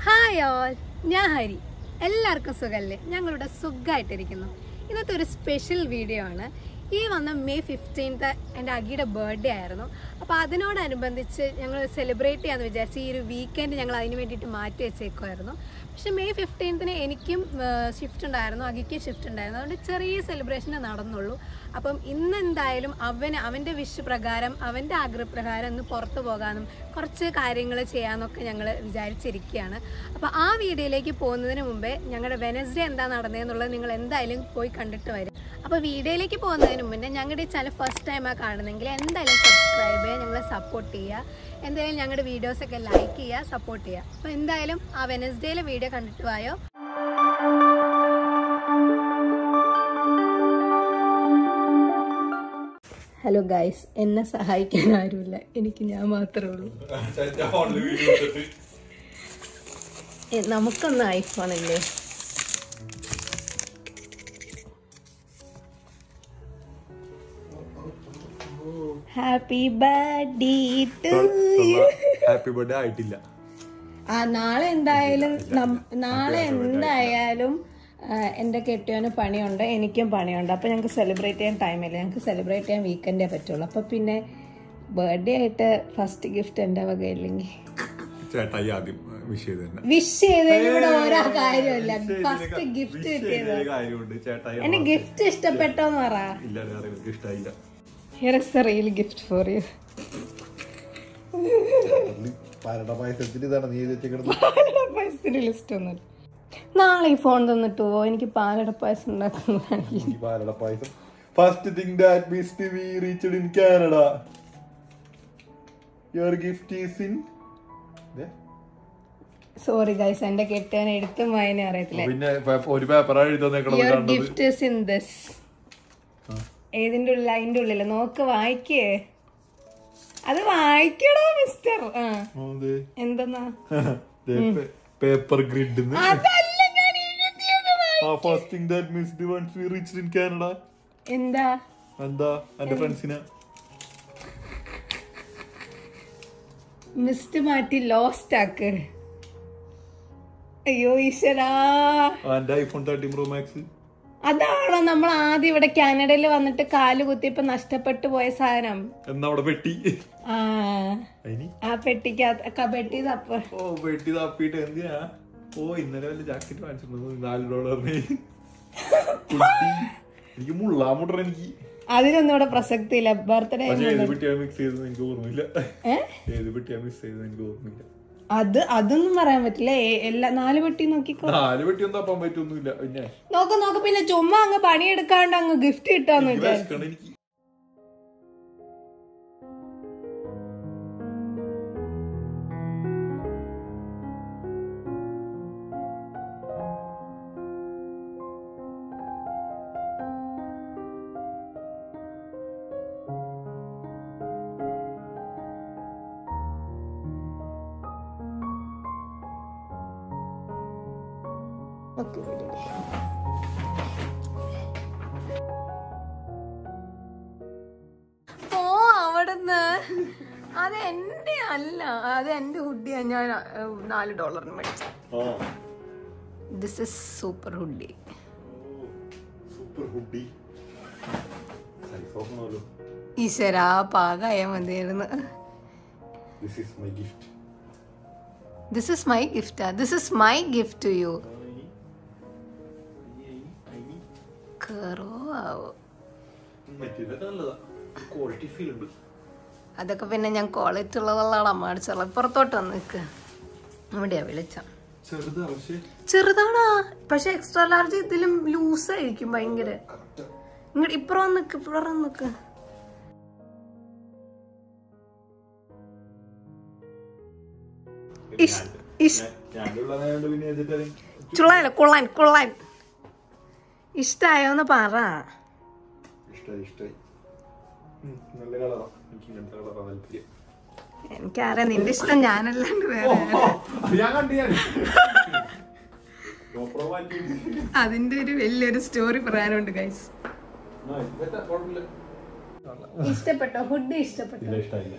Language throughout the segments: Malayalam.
ഹായ് ഓൾ ഞാൻ ഹരി എല്ലാവർക്കും സുഖമല്ലേ ഞങ്ങളുടെ സുഖമായിട്ടിരിക്കുന്നു ഇന്നത്തെ ഒരു സ്പെഷ്യൽ വീഡിയോ ആണ് ഈ വന്ന മെയ് ഫിഫ്റ്റീൻത്ത് എൻ്റെ അഗിയുടെ ബർത്ത്ഡേ ആയിരുന്നു അപ്പോൾ അതിനോടനുബന്ധിച്ച് ഞങ്ങൾ സെലിബ്രേറ്റ് ചെയ്യാമെന്ന് വിചാരിച്ച് ഈ ഒരു വീക്കെൻഡ് ഞങ്ങൾ അതിന് വേണ്ടിയിട്ട് മാറ്റി വെച്ചേക്കുമായിരുന്നു പക്ഷെ മെയ് ഫിഫ്റ്റീൻത്തിന് എനിക്കും ഷിഫ്റ്റ് ഉണ്ടായിരുന്നു അഗിക്കും ഷിഫ്റ്റ് ഉണ്ടായിരുന്നു അതുകൊണ്ട് ചെറിയ സെലിബ്രേഷൻ നടന്നുള്ളൂ അപ്പം ഇന്ന് എന്തായാലും അവന് അവൻ്റെ വിഷ് പ്രകാരം അവൻ്റെ ആഗ്രഹപ്രകാരം ഒന്ന് പുറത്തു പോകാനും കുറച്ച് കാര്യങ്ങൾ ചെയ്യാമെന്നൊക്കെ ഞങ്ങൾ വിചാരിച്ചിരിക്കുകയാണ് അപ്പോൾ ആ വീഡിയോയിലേക്ക് പോകുന്നതിന് മുമ്പേ ഞങ്ങളുടെ വെനസ്ഡേ എന്താ നടന്നതെന്നുള്ളത് നിങ്ങൾ എന്തായാലും പോയി കണ്ടിട്ട് വരും അപ്പോൾ വീഡിയോയിലേക്ക് പോകുന്നതിന് മുന്നേ ഞങ്ങളുടെ ഈ ചാനൽ ഫസ്റ്റ് ടൈമാണ് കാണുന്നെങ്കിൽ എന്തായാലും സബ്സ്ക്രൈബ് ചെയ്യുക ഞങ്ങളെ സപ്പോർട്ട് ചെയ്യുക എന്തായാലും ഞങ്ങളുടെ വീഡിയോസൊക്കെ ലൈക്ക് ചെയ്യുക സപ്പോർട്ട് ചെയ്യുക അപ്പോൾ എന്തായാലും ആ വെനസ്ഡേയിലെ വീഡിയോ കണ്ടിട്ട് വായോ ഹലോ ഗൈസ് എന്നെ സഹായിക്കാൻ ആരുമില്ല എനിക്ക് ഞാൻ മാത്രമേ ഉള്ളൂ ഏ, നമുക്കൊന്ന് ഐഫോൺ അല്ലേ happy birthday to happy birthday ആയിട്ടില്ല ആ നാളെ എന്തായാലും നം- നാളെ എന്തായാലും ആ, എന്റെ കെട്ടിയോന് പണിയുണ്ട് എനിക്കും പണിയുണ്ട് അപ്പൊ ഞങ്ങൾക്ക് സെലിബ്രേറ്റ് ചെയ്യാൻ ടൈമില്ല ഞങ്ങൾക്ക് സെലിബ്രേറ്റ് ചെയ്യാൻ വീക്കെൻഡേ പറ്റുള്ളൂ അപ്പൊ പിന്നെ ബർത്ത്ഡേ ആയിട്ട് ഫസ്റ്റ് ഗിഫ്റ്റ് എന്റെ വകയില്ലെങ്കിൽ ചേട്ടായി ആദ്യം വിഷ് ചെയ്ത് തന്നെ വിഷ് ചെയ്തതിന് ഇവിടെ ഓരോ കാര്യമില്ല ഫസ്റ്റ് ഗിഫ്റ്റ് കിട്ടിയത് കാര്യമുണ്ട് ചേട്ടായി എന്റെ ഗിഫ്റ്റ് ഇഷ്ടപ്പെട്ടോന്ന് പറ ഇല്ല വേറെ എനിക്ക് ഇഷ്ടമായില്ല here is a real gift for you പാലട പായസത്തിൽ ഇതാണ് നീ വെച്ചിരിക്കുന്നത് പായസത്തിന്റെ ലിസ്റ്റ് ഒന്നുമില്ല നാളെ ഈ ഫോൺ തന്നിട്ട് പോവോ എനിക്ക് പാലട പായസം ഉണ്ടാക്കുന്നതാണ് ഈ പാലട പായസം first thing that missed we reached in Canada your gift is in sorry guys എന്റെ കെട്ടാൻ എടുത്തും വായന അറിയത്തില്ല പിന്നെ പേ- ഒരു പേപ്പർ എഴുതാന്നേക്കണത് യുവർ കണ്ടത് ഗിഫ്റ്റ് ഇസ് ഇൻ ദിസ് ഏതിന്റെ ഉള്ളിൽ അതിന്റെ ഉള്ളില് നോക്ക് വായിക്കേ അത് വായിക്കണോ മിസ്റ്റർ ആ എന്തെന്നാ പേപ്പർ ഗ്രിഡ് അതല്ല ഞാൻ എഴുതിയത് വായി- ആ first thing that missed once we reached in Canada എന്താ എന്താ എന്റെ ഫ്രണ്ട്സിനെ മിസ്റ്റ് മാറ്റി ലോസ്റ്റ് ആക്ക് അയ്യോ ഈശ്വരാ എന്റെ ഐഫോൺ തേർട്ടീൻ പ്രോ മാക്സ് അതാണോ നമ്മൾ ആദ്യം ഇവിടെ കാനഡയിൽ വന്നിട്ട് കാല് കുത്തിയപ്പോ നഷ്ടപ്പെട്ടു പോയ സാധനം എന്നാ അവിടെ പെട്ടി ആ അതിന് ആ പെട്ടിക്കകത്ത് പെട്ടി തപ്പ ഓ പെട്ടി തപ്പിട്ട് എന്തിനാ ഓ ഇന്നലെ വല്ല ജാക്കറ്റ് വാങ്ങിച്ചിരുന്നു നാല് ഡോളറിന് കുട്ടി എനിക്ക് മുള്ളാ മുട്ടർ എനിക്ക് അതിനൊന്നും ഇവിടെ പ്രസക്തി ഇല്ല ബർത്ത്ഡേ പക്ഷെ ഏത് പെട്ടിയാ മിക്സ് ചെയ്തത് എനിക്ക് ഓർമ്മയില്ല ഏ ഏത് പെട്ടിയാ മിക്സ് ചെയ്തത് എനിക്ക് ഓർമ്മയില്ല അത് അതൊന്നും പറയാൻ പറ്റില്ല ഏ- എല്ലാ നാല് പെട്ടി നോക്കിക്കോ നാല് പെട്ടിയൊന്നും തപ്പാൻ പറ്റൊന്നുമില്ല പിന്നെ നോക്ക് നോക്ക് പിന്നെ ചുമ്മാ അങ്ങ് പണിയെടുക്കാണ്ട് അങ്ങ് ഗിഫ്റ്റ് കിട്ടാന്ന് എനിക്ക് വിചാരിച്ചു വിശക്കണം എനിക്ക് ഓക്കെ വിട്. പോ അവിടുന്ന് അത് എന്റെ അല്ല അത് എന്റെ ഹുഡിയാ ഞാൻ ഏ, നാല് ഡോളറിന് മേടിച്ചു ആ this is super hoodie super hoodie size ഓഫണല്ലോ ഈശ്വരാ പാകായ മതിയായിരുന്നു this is my gift this is my ഗിഫ്റ്റാ this is my gift to you കറോ ആവോ മെറ്റീരിയൽ നല്ലതാ ക്വാളിറ്റി ഫീൽ ഉണ്ട് അതൊക്കെ പിന്നെ ഞാൻ ക്വാളിറ്റി ഉള്ളതുള്ളതാണ് അമ്മ അടിച്ചുള്ളത് പുറത്തോട്ട് വന്ന് നിൽക്കുക ഇവിടെയാ വിളിച്ച ചെറുതാ പക്ഷേ ചെറുതാണാ പക്ഷെ എക്സ്ട്രാ ലാർജ് ഇതിലും ലൂസ് ആയിരിക്കും ഭയങ്കര കറക്റ്റ് ഇങ്ങോട്ട് ഇപ്പുറം നിക്ക് ഇപ്പുറം നിക്ക് ഇഷ് ഇഷ് ഞാനുള്ളതായോണ്ട് പിന്നെ വെച്ചിട്ട് ചുള്ളാൻ കുള്ളാൻ കുള്ളാൻ ഇഷ്ടായോന്ന് പറ ഇഷ്ടായി ഇഷ്ടായി ഉം, നല്ല കളറാ എനിക്ക് ഇങ്ങനത്തെ കളറാ താല്പര്യം എനിക്കറിയാം നിന്റെ ഇഷ്ടം ഞാനല്ലാണ്ട് വേറെ അത് ഞാൻ കണ്ടു ഞാൻ GoPro മാറ്റി. അതിന്റെ ഒരു വലിയൊരു സ്റ്റോറി പറയാനുണ്ട് ഗൈസ് ആ, ഇതൊക്കെ കുഴപ്പമില്ല. ഇഷ്ടപ്പെട്ടോ ഫുഡ് ഇഷ്ടപ്പെട്ടോ ഇല്ല ഇഷ്ടായില്ല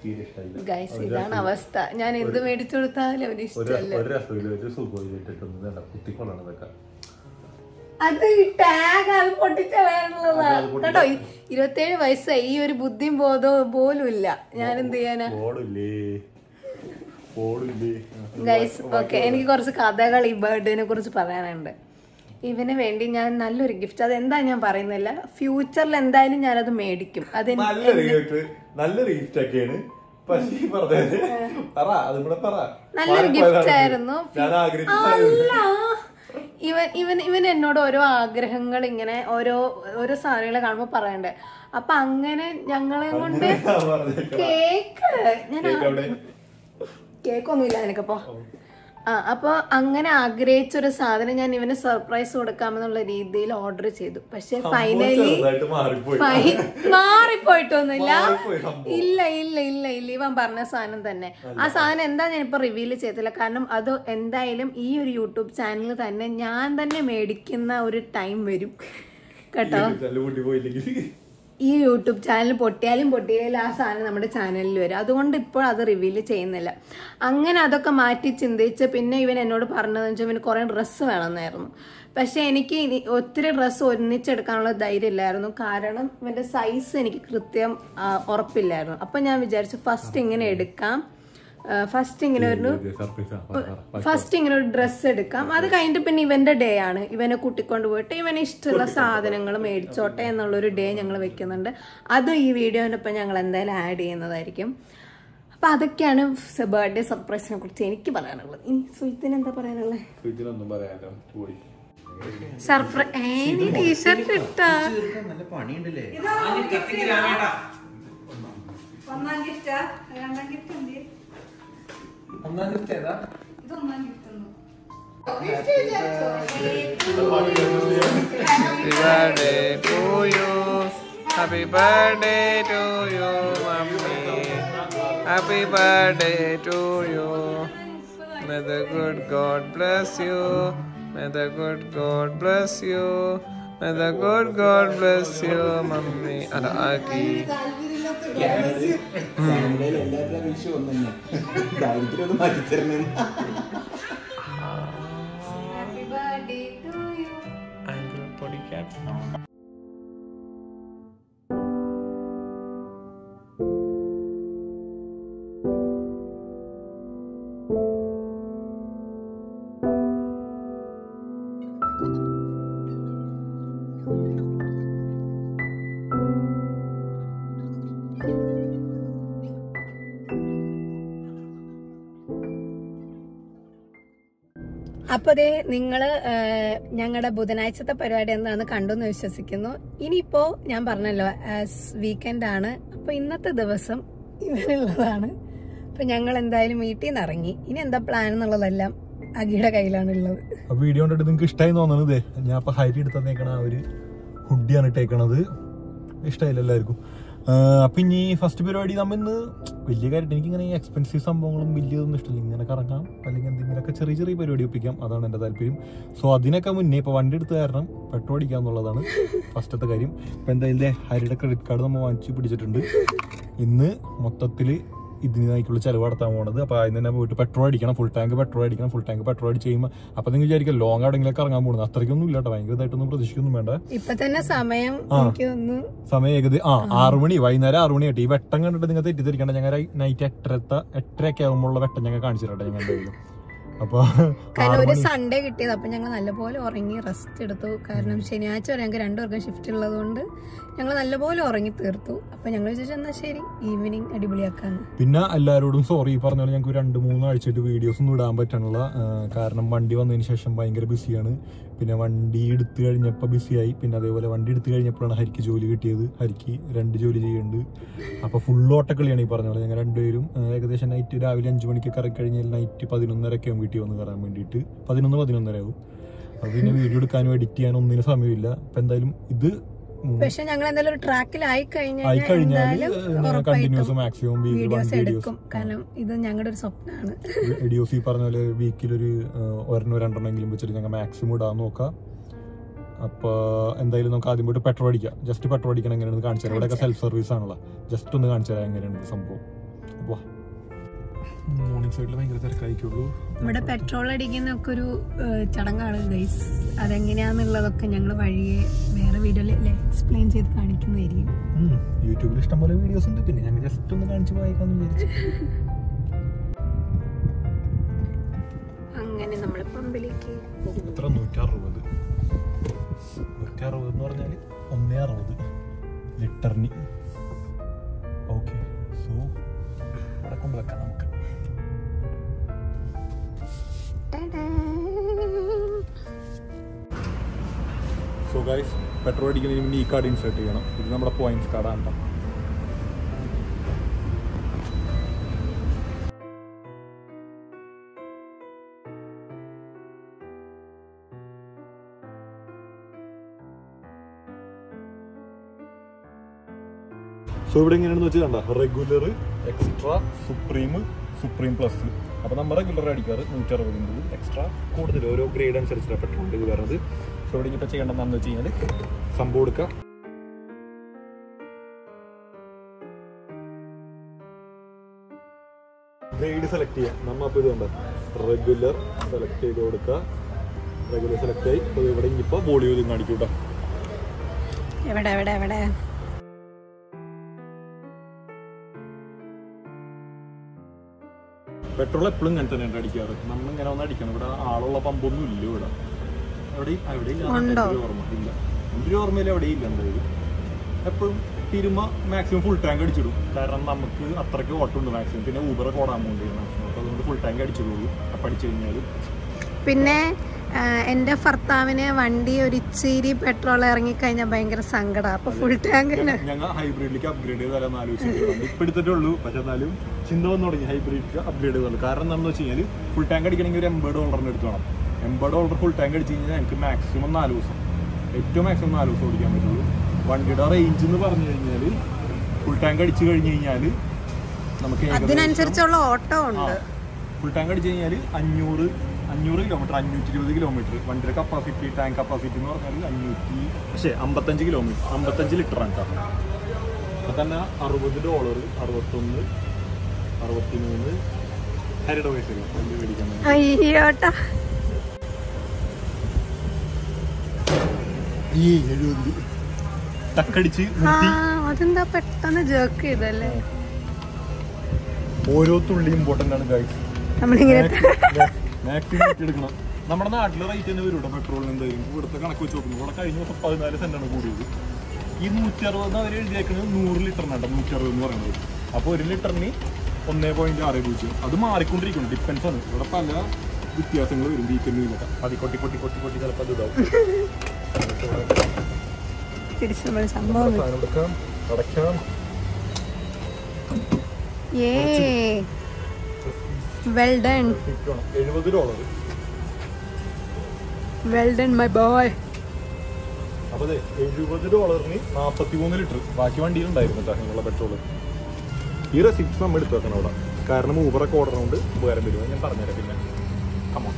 തീരെ ഇഷ്ടമായില്ല ഗൈസ് ഇതാണ് അവസ്ഥ ഞാൻ എന്ത് മേടിച്ചു കൊടുത്താലും അവന് ഒരു ഇഷ്ടമല്ല ഒരു രസമില്ല ഒരു സുഖം ഇട്ടിട്ടൊന്നും വേണ്ട കുത്തിക്കൊള്ളണം ഇതൊക്കെ അത് ടാഗ് അത് പൊട്ടിച്ചളയാനുള്ളതാ കേട്ടോ ഇ- ഇരുപത്തേഴ് വയസ്സായി ഈ ഒരു ബുദ്ധിയും ബോധവും പോലും ഇല്ല ഞാൻ എന്ത് ചെയ്യാനാ ഓടില്ലേ ഓടില്ലേ ഗൈസ് ഓക്കെ എനിക്ക് കുറച്ച് കഥകൾ ഈ ബർത്ത്ഡേനെ കുറിച്ച് പറയാനുണ്ട് ഇവന് വേണ്ടി ഞാൻ നല്ലൊരു ഗിഫ്റ്റ് അത് എന്താ ഞാൻ പറയുന്നില്ല ഫ്യൂച്ചറിൽ എന്തായാലും ഞാനത് മേടിക്കും അത് നല്ലൊരു ഗിഫ്റ്റ് നല്ലൊരു ഗിഫ്റ്റ് ഒക്കെയാണ് പക്ഷേ ഈ പറഞ്ഞത് പറ അതും കൂടെ പറ നല്ലൊരു ഗിഫ്റ്റ് ആയിരുന്നു ഞാൻ ആഗ്രഹിച്ച അല്ല ഇവൻ ഇവൻ ഇവൻ എന്നോട് ഓരോ ആഗ്രഹങ്ങൾ ഇങ്ങനെ ഓരോ ഓരോ സാധനങ്ങൾ കാണുമ്പോ പറയണ്ടേ അപ്പൊ അങ്ങനെ ഞങ്ങളെ കൊണ്ട് കേക്ക് ഞാൻ കേക്ക് ഒന്നുമില്ല എനിക്കപ്പോ ആ അപ്പൊ അങ്ങനെ ആഗ്രഹിച്ചൊരു സാധനം ഞാൻ ഇവന് സർപ്രൈസ് കൊടുക്കാമെന്നുള്ള രീതിയിൽ ഓർഡർ ചെയ്തു പക്ഷെ ഫൈനലി ചെറുതായിട്ട് മാറിപ്പോയി മാറിപ്പോയിട്ടൊന്നുമില്ല മാറിപ്പോയി സംഭവം. ഇല്ല ഇല്ല ഇല്ല ഇല്ല ഇവൻ പറഞ്ഞ സാധനം തന്നെ ആ സാധനം എന്താ ഞാൻ ഇപ്പൊ റിവീൽ ചെയ്തില്ല കാരണം അത് എന്തായാലും ഈ ഒരു യൂട്യൂബ് ചാനലിൽ തന്നെ ഞാൻ തന്നെ മേടിക്കുന്ന ഒരു ടൈം വരും കേട്ടോ ചെല്ലു കൂട്ടി പോയില്ലെങ്കിൽ ഈ യൂട്യൂബ് ചാനൽ പൊട്ടിയാലും പൊട്ടിയാലും ആ സാധനം നമ്മുടെ ചാനലിൽ വരും അതുകൊണ്ട് ഇപ്പോൾ അത് റിവീൽ ചെയ്യുന്നില്ല അങ്ങനെ അതൊക്കെ മാറ്റി ചിന്തിച്ച് പിന്നെ ഇവൻ എന്നോട് പറഞ്ഞതെന്ന് വെച്ചാൽ ഇവന് കുറേ ഡ്രസ്സ് വേണമെന്നായിരുന്നു പക്ഷെ എനിക്ക് ഇനി ഒത്തിരി ഡ്രസ്സ് ഒന്നിച്ചെടുക്കാനുള്ള ധൈര്യം ഇല്ലായിരുന്നു കാരണം ഇവന്റെ സൈസ് എനിക്ക് കൃത്യം ആ, ഉറപ്പില്ലായിരുന്നു അപ്പം ഞാൻ വിചാരിച്ചു ഫസ്റ്റ് ഇങ്ങനെ എടുക്കാം ഫസ്റ്റ് ഇങ്ങനെ ഒരു ഫസ്റ്റ് ഇങ്ങനെ ഒരു ഡ്രസ്സ് എടുക്കാം അത് കഴിഞ്ഞിട്ട് പിന്നെ ഇവന്റെ ഡേ ആണ് ഇവനെ കൂട്ടിക്കൊണ്ട് പോയിട്ട് ഇവന് ഇഷ്ടമുള്ള സാധനങ്ങൾ മേടിച്ചോട്ടെ എന്നുള്ളൊരു ഡേ ഞങ്ങൾ വെക്കുന്നുണ്ട് അതും ഈ വീഡിയോൻ്റെ ഒപ്പം ഞങ്ങൾ എന്തായാലും ആഡ് ചെയ്യുന്നതായിരിക്കും അപ്പൊ അതൊക്കെയാണ് ബർത്ത്ഡേ സർപ്രൈസിനെ കുറിച്ച് എനിക്ക് പറയാനുള്ളത് ഇനി സുഹൃത്തിന് എന്താ പറയാനുള്ളത് ഫ്രിഡ്ജിലൊന്നും പറയാലോ പോയി സർപ്രൈസ് ഏ നീ ടീഷർട്ട് ഇട്ടാ നല്ല പണിയുണ്ടല്ലേ ഒന്നാം ഗിഫ്റ്റാ രണ്ടാം ഗിഫ്റ്റ് എന്ത് ഒന്നാം ഗിഫ്റ്റ് ഏതാ ഇതൊന്നാം gift Happy birthday to you. Happy birthday to you, mommy. Happy birthday to you. May the good God bless you. May the good God bless you. May the good God bless you, mommy. അല്ല ആക്കി ക്യാനഡയിൽ എല്ലാവരുടെ വിഷയം ഒന്ന് തന്നെ ദാരിദ്ര്യം ഒന്ന് മാറ്റിത്തരണേ happy birthday to you uncle പൊടിക്കാൻ അപ്പൊ ദേ നിങ്ങള് ഞങ്ങളുടെ ബുധനാഴ്ചത്തെ പരിപാടി എന്താണെന്ന് കണ്ടെന്ന് വിശ്വസിക്കുന്നു ഇനിയിപ്പോ ഞാൻ പറഞ്ഞല്ലോ വീക്കെൻഡ് ആണ് അപ്പൊ ഇന്നത്തെ ദിവസം ഇവനുള്ളതാണ് അപ്പൊ ഞങ്ങൾ എന്തായാലും വീട്ടിൽ നിന്ന് ഇറങ്ങി ഇനി എന്താ പ്ലാൻ എന്നുള്ളതെല്ലാം അഗിയുടെ കയ്യിലാണ് ഉള്ളത് അപ്പൊ വീഡിയോ കണ്ടിട്ട് നിങ്ങൾക്ക് ഇഷ്ടമായി തോന്നണത് ഞാൻ ഇപ്പൊ ഹരി എടുത്ത് തന്നേക്കണ ആ ഒരു ഹുഡിയാണ് ഇട്ടേക്കണത് ഇഷ്ടമായില്ല എല്ലാവർക്കും ആഹ് അപ്പൊ ഇനി ഫസ്റ്റ് പരിപാടി നമ്മ ഇന്ന് വലിയ കാര്യമായിട്ട് എനിക്ക് ഇങ്ങനെ എക്സ്പെൻസീവ് സംഭവങ്ങളും വലിയതൊന്നും ഇഷ്ടമില്ല ഇങ്ങനെ കറങ്ങാം അല്ലെങ്കിൽ എന്തെങ്കിലുമൊക്കെ ചെറിയ ചെറിയ പരിപാടി ഒപ്പിക്കാം അതാണ് എൻ്റെ താല്പര്യം സോ അതിനൊക്കെ മുന്നേ ഇപ്പൊ വണ്ടി എടുത്ത കാരണം പെട്രോൾ അടിക്കുക എന്നുള്ളതാണ് ഫസ്റ്റത്തെ കാര്യം ഇപ്പൊ എന്തായാലും ദേ ഹരിയുടെ ക്രെഡിറ്റ് കാർഡ് നമ്മൾ വാങ്ങിച്ചു പിടിച്ചിട്ടുണ്ട് ഇന്ന് മൊത്തത്തില് ഇതിനായിട്ടുള്ള ചെലവ് നടത്താൻ പോണത് അപ്പൊ അതിന് തന്നെ പോയിട്ട് പെട്രോൾ അടിക്കണം ഫുൾ ടാങ്ക് പെട്രോൾ അടിക്കണം ഫുൾ ടാങ്ക് പെട്രോൾ അടിച്ച് കഴിയുമ്പോൾ അപ്പൊ നിങ്ങൾ വിചാരിക്കും ലോങ് എവിടെയെങ്കിലും ഇറങ്ങാൻ പോകുന്നത് അത്രയ്ക്കൊന്നും ഇല്ല കേട്ടോ ഭയങ്കരമായിട്ടൊന്നും പ്രതീക്ഷിക്കൊന്നും വേണ്ട ഇപ്പൊ തന്നെ സമയം ആ. എനിക്ക് ഒന്ന് സമയം ഏകദേശം ആ ആറു മണി വൈകുന്നേരം ആറു മണി ആയിട്ട് ഈ വെട്ടം കണ്ടിട്ട് നിങ്ങൾ തെറ്റിദ്ധരിക്കണ്ട ഞങ്ങൾ നൈറ്റ് എട്ടരത്ത എട്ടരയൊക്കെ ആകുമ്പോഴുള്ള വെട്ടം ഞങ്ങൾ കാണിച്ചു തരട്ടെ ഞങ്ങൾ എന്തായാലും അപ്പൊ കാരണം ആറു ഒരു മണി സൺഡേ കിട്ടിയത് അപ്പൊ ഞങ്ങൾ നല്ലപോലെ ഉറങ്ങി റെസ്റ്റ് എടുത്തു കാരണം ശനിയാഴ്ച വരെ ഞങ്ങൾക്ക് രണ്ടുപേർക്കും ഷിഫ്റ്റ് ഉള്ളതുകൊണ്ട് ഞങ്ങൾ നല്ലപോലെ ഉറങ്ങി തീർത്തു അപ്പൊ ഞങ്ങൾ വിചാരിച്ചു എന്നാ ശരി ഈവനിങ് അടിപൊളിയാക്കാന്ന് പിന്നെ എല്ലാവരോടും സോറി പറഞ്ഞ പോലെ ഞങ്ങൾക്ക് രണ്ട് മൂന്ന് ആഴ്ചയായിട്ട് വീഡിയോസ് ഒന്നും ഇടാൻ പറ്റണില്ല ആ, കാരണം വണ്ടി വന്നതിന് ശേഷം ഭയങ്കര ബിസിയാണ് പിന്നെ വണ്ടി എടുത്തു കഴിഞ്ഞപ്പോൾ ബിസിയായി പിന്നെ അതേപോലെ വണ്ടി എടുത്തു കഴിഞ്ഞപ്പോഴാണ് ഹരിക്ക് ജോലി കിട്ടിയത് ഹരിക്ക് രണ്ട് ജോലി ചെയ്യുന്നുണ്ട് അപ്പോൾ ഫുൾ ഓട്ടക്കളിയാണ് ഈ പറഞ്ഞ പോലെ ഞങ്ങൾ രണ്ടുപേരും ആ, ഏകദേശം നൈറ്റ് രാവിലെ അഞ്ച് മണിക്കൊക്കെ ഇറങ്ങി കഴിഞ്ഞാൽ നൈറ്റ് പതിനൊന്നരയൊക്കെ ആവും വീട്ടിൽ വന്ന് കയറാൻ വേണ്ടിയിട്ട് പതിനൊന്ന് പതിനൊന്നര ആവും അപ്പോൾ പിന്നെ വീഡിയോ എടുക്കാനും എഡിറ്റ് ചെയ്യാനും ഒന്നിനും സമയമില്ല അപ്പം എന്തായാലും ഇത് ഉം, പക്ഷെ ഞങ്ങൾ എന്തായാലും ഒരു ട്രാക്കിലായി കഴിഞ്ഞാൽ ആയി കഴിഞ്ഞാൽ എന്തായാലും കണ്ടിന്യൂസ് ഉറപ്പായിട്ടും മാക്സിമം വീക്കിൽ വൺ വീഡിയോസ് വീഡിയോസ് എടുക്കും കാരണം ഇത് ഞങ്ങളുടെ ഒരു സ്വപ്നമാണ് എഡിയോസ് ഈ പറഞ്ഞ പോലെ വീക്കിലൊരു ഒരെണ്ണോ രണ്ടെണ്ണമെങ്കിലും വെച്ചിട്ട് ഞങ്ങൾ മാക്സിമം ഇടാൻ നോക്കാം അപ്പോൾ എന്തായാലും നമുക്ക് ആദ്യം പോയിട്ട് പെട്രോൾ അടിക്കാം ജസ്റ്റ് പെട്രോൾ അടിക്കണം എങ്ങനെയാണ് കാണിച്ചു തരാം ഇവിടെയൊക്കെ സെൽഫ് സർവീസ് ആണല്ലോ ജസ്റ്റ് ഒന്ന് കാണിച്ചു തരാം എങ്ങനെയാണ് ഇത് സംഭവം വാ മോർണിംഗ് സൈഡിൽ ഭയങ്കര തിരക്കായിരിക്കുള്ളൂ ഇവിടെ പെട്രോൾ അടിക്കുന്ന ഒക്കെ ഒരു ഏഹ്, ചടങ്ങാണ് ഗൈസ് അതെങ്ങനെയാന്നുള്ളതൊക്കെ ഞങ്ങൾ വഴിയെ വേറെ വീഡിയോയിൽ എക്സ്പ്ലെയിൻ ചെയ്ത് കാണിക്കുന്നതായിരിക്കും യൂട്യൂബിൽ ഇഷ്ടംപോലെ വീഡിയോസ് ഉണ്ട് പിന്നെ ഞങ്ങൾ ജസ്റ്റ് ഒന്ന് കാണിച്ച് പോയേക്കാന്ന് വിചാരിച്ചു അങ്ങനെ നമ്മൾ പമ്പിലേക്ക് പോകുന്നു എത്ര നൂറ്ററുപത് നൂറ്ററുപത് എന്ന് പറഞ്ഞാൽ ഒന്നേ അറുപത് ലിറ്ററിന് ഓക്കെ സോ ഇവിടെ കൊണ്ടുവെക്കാം നമുക്ക് സോ ഗൈസ് പെട്രോൾ അടിക്കുന്നതിന് മുന്നേ ഈ കാർഡ് ഇൻസേർട്ട് ചെയ്യണം ഇത് നമ്മുടെ പോയിന്റ്സ് കാർഡാണ് കേട്ടോ സോ ഇവിടെ എങ്ങനെയാണെന്ന് വെച്ചാൽ കണ്ട regular extra supreme supreme plus അപ്പൊ നമ്മൾ റെഗുലർ അടിക്കാറ് നൂറ്റി അറുപതിൻ്റെ എക്സ്ട്രാ കൂടുതൽ ഓരോ ഗ്രേഡ് അനുസരിച്ചിട്ട് പെട്രോൾ ഇത് വരുന്നത് സോ ഇവിടെ ഇനിയിപ്പോൾ ചെയ്യേണ്ടതെന്ന് വെച്ച് കഴിഞ്ഞാൽ സംഭവം എടുക്കുക ഗ്രേഡ് സെലക്ട് ചെയ്യാം നമ്മ അപ്പോൾ ഇത് കണ്ട റെഗുലർ സെലക്ട് ചെയ്ത് കൊടുക്കുക റെഗുലർ സെലക്ട് ആയി അപ്പോൾ ഇവിടെ ഇനിയിപ്പോൾ വോളിയം ഇത് കാണിക്കും കേട്ടോ എവിടെ എവിടെ എവിടെ പെട്രോൾ എപ്പോഴും ഇങ്ങനെ തന്നെയാണ് അടിക്കാറ് നമ്മൾ ഇങ്ങനെ ഒന്ന് അടിക്കണം ഇവിടെ ആളുള്ള പമ്പൊന്നും ഇല്ല ഇവിടെ എവിടെയും അവിടെ ഇല്ല ഉണ്ടോ? എൻ്റെ ഒരു ഓർമ്മ ഇല്ല എൻ്റെ ഒരു ഓർമ്മയിൽ എവിടെ ഇല്ല എന്തായാലും എപ്പോഴും തിരുമ മാക്സിമം ഫുൾ ടാങ്ക് അടിച്ചിടും കാരണം നമുക്ക് അത്രയ്ക്ക് ഓട്ടമുണ്ട് മാക്സിമം പിന്നെ ഊബറൊക്കെ ഓടാൻ പോകുന്നുണ്ട് മാക്സിമം അപ്പോൾ അതുകൊണ്ട് ഫുൾ ടാങ്ക് അടിച്ചിടുള്ളൂ അപ്പം അടിച്ചു കഴിഞ്ഞാൽ പിന്നെ ആ, എൻ്റെ ഭർത്താവിന് വണ്ടി ഒരു ഇച്ചിരി പെട്രോൾ ഇറങ്ങിക്കഴിഞ്ഞാൽ ഭയങ്കര സങ്കടം അപ്പൊ ഫുൾ ടാങ്ക് ഞങ്ങൾ ഹൈബ്രിഡിലേക്ക് അപ്ഗ്രേഡ് ചെയ്താലെന്ന് ആലോചിച്ചിട്ടുണ്ട് ഇപ്പം എടുത്തിട്ടുള്ളൂ പക്ഷെ എന്നാലും ചിന്ത വന്നു തുടങ്ങി ഹൈബ്രിഡിലേക്ക് അപ്ഗ്രേഡ് ചെയ്തുള്ളൂ കാരണം എന്താണെന്ന് വെച്ച് കഴിഞ്ഞാൽ ഫുൾ ടാങ്ക് അടിക്കണമെങ്കിൽ ഒരു എൺപത് ഡോളറിന് എടുത്ത് വേണം എൺപത് ഡോളർ ഫുൾ ടാങ്ക് അടിച്ച് കഴിഞ്ഞാൽ എനിക്ക് മാക്സിമം നാല് ദിവസം ഏറ്റവും മാക്സിമം നാല് ദിവസം ഓടിക്കാൻ പറ്റുള്ളൂ വണ്ടിയുടെ റേഞ്ച് എന്ന് പറഞ്ഞു കഴിഞ്ഞാൽ ഫുൾ ടാങ്ക് അടിച്ചു കഴിഞ്ഞ് കഴിഞ്ഞാൽ നമുക്ക് ഏകദേശം- അതിനനുസരിച്ചുള്ള ഓട്ടോ ഉണ്ട് ഫുൾ ടാങ്ക് അടിച്ചു കഴിഞ്ഞാൽ അഞ്ഞൂറ് അഞ്ഞൂറ് കിലോമീറ്റർ അഞ്ഞൂറ്റി ഇരുപത് കിലോമീറ്റർ വണ്ടിയുടെ കപ്പാസിറ്റി ടാങ്ക് കപ്പാസിറ്റി എന്ന് പറഞ്ഞാൽ അഞ്ഞൂറ്റി പക്ഷേ അമ്പത്തഞ്ച് കിലോമീറ്റർ അമ്പത്തഞ്ച് ലിറ്റർ ആണ് കേട്ടോ അപ്പൊ തന്നെ അറുപത് ഡോളർ അറുപത്തൊന്ന് അറുപത്തി മൂന്ന് ഹരിയുടെ പൈസ വണ്ടി മേടിക്കാൻ വേണ്ടി. അയ്യോട്ടാ ഈ എഴുപത് ടക്കടിച്ച് ആ നിർത്തി അതെന്താ പെട്ടെന്ന് ജേർക്ക് ചെയ്തല്ലേ ഓരോ തുള്ളി ഇമ്പോർട്ടൻ്റ് ആണ് ഗൈസ് നമ്മളിങ്ങനെ മാക്സിമം എടുക്കണം നമ്മുടെ നാട്ടിലെ റേറ്റ് തന്നെ വരും പെട്രോളിന് എന്തായാലും ഇവിടുത്തെ കണക്ക് വെച്ച് നോക്കുന്നു ഇവിടെ കഴിഞ്ഞ ദിവസം പതിനാല് സെന്റാണ് കൂടിയത് ഈ നൂറ്റി അറുപത് അവർ എഴുതിയേക്കുന്നത് നൂറ് ലിറ്ററിനാണ് നൂറ്റി അറുപത് എന്ന് പറയുന്നത് അപ്പോൾ ഒരു ലിറ്ററിന് ഒന്നേ പോയിന്റ് ആറ് പൂജ്യം അത് മാറിക്കൊണ്ടിരിക്കുന്നു ഡിപ്പെൻസ് ആണ് ഇവിടെ പല വ്യത്യാസങ്ങൾ വരും വീക്കെൻഡിലൊക്കെ അത് കൊട്ടി കൊട്ടി കൊട്ടി കൊട്ടി ചിലപ്പോൾ അത് ഇതാവും തിരിച്ചു നമ്മൾ സംഭവം സാധനം എടുക്കാം അടയ്ക്കാം ഏ വെൽ ഡൺ എഴുപത് dollar well done my boy അപ്പൊ അതെ എഴുപത് ഡോളറിന് നാൽപ്പത്തി മൂന്ന് ലിറ്റർ ബാക്കി വണ്ടിയിലുണ്ടായിരുന്നു കേട്ടോ അതിനുള്ള പെട്രോൾ ഈ റെസിപ്റ്റ് നമ്മൾ എടുത്തു വെക്കണം അവിടെ കാരണം ഊബറൊക്കെ ഓർഡർ ഉപകാരം വരും ഞാൻ പറഞ്ഞുതരാം പിന്നെ Come on.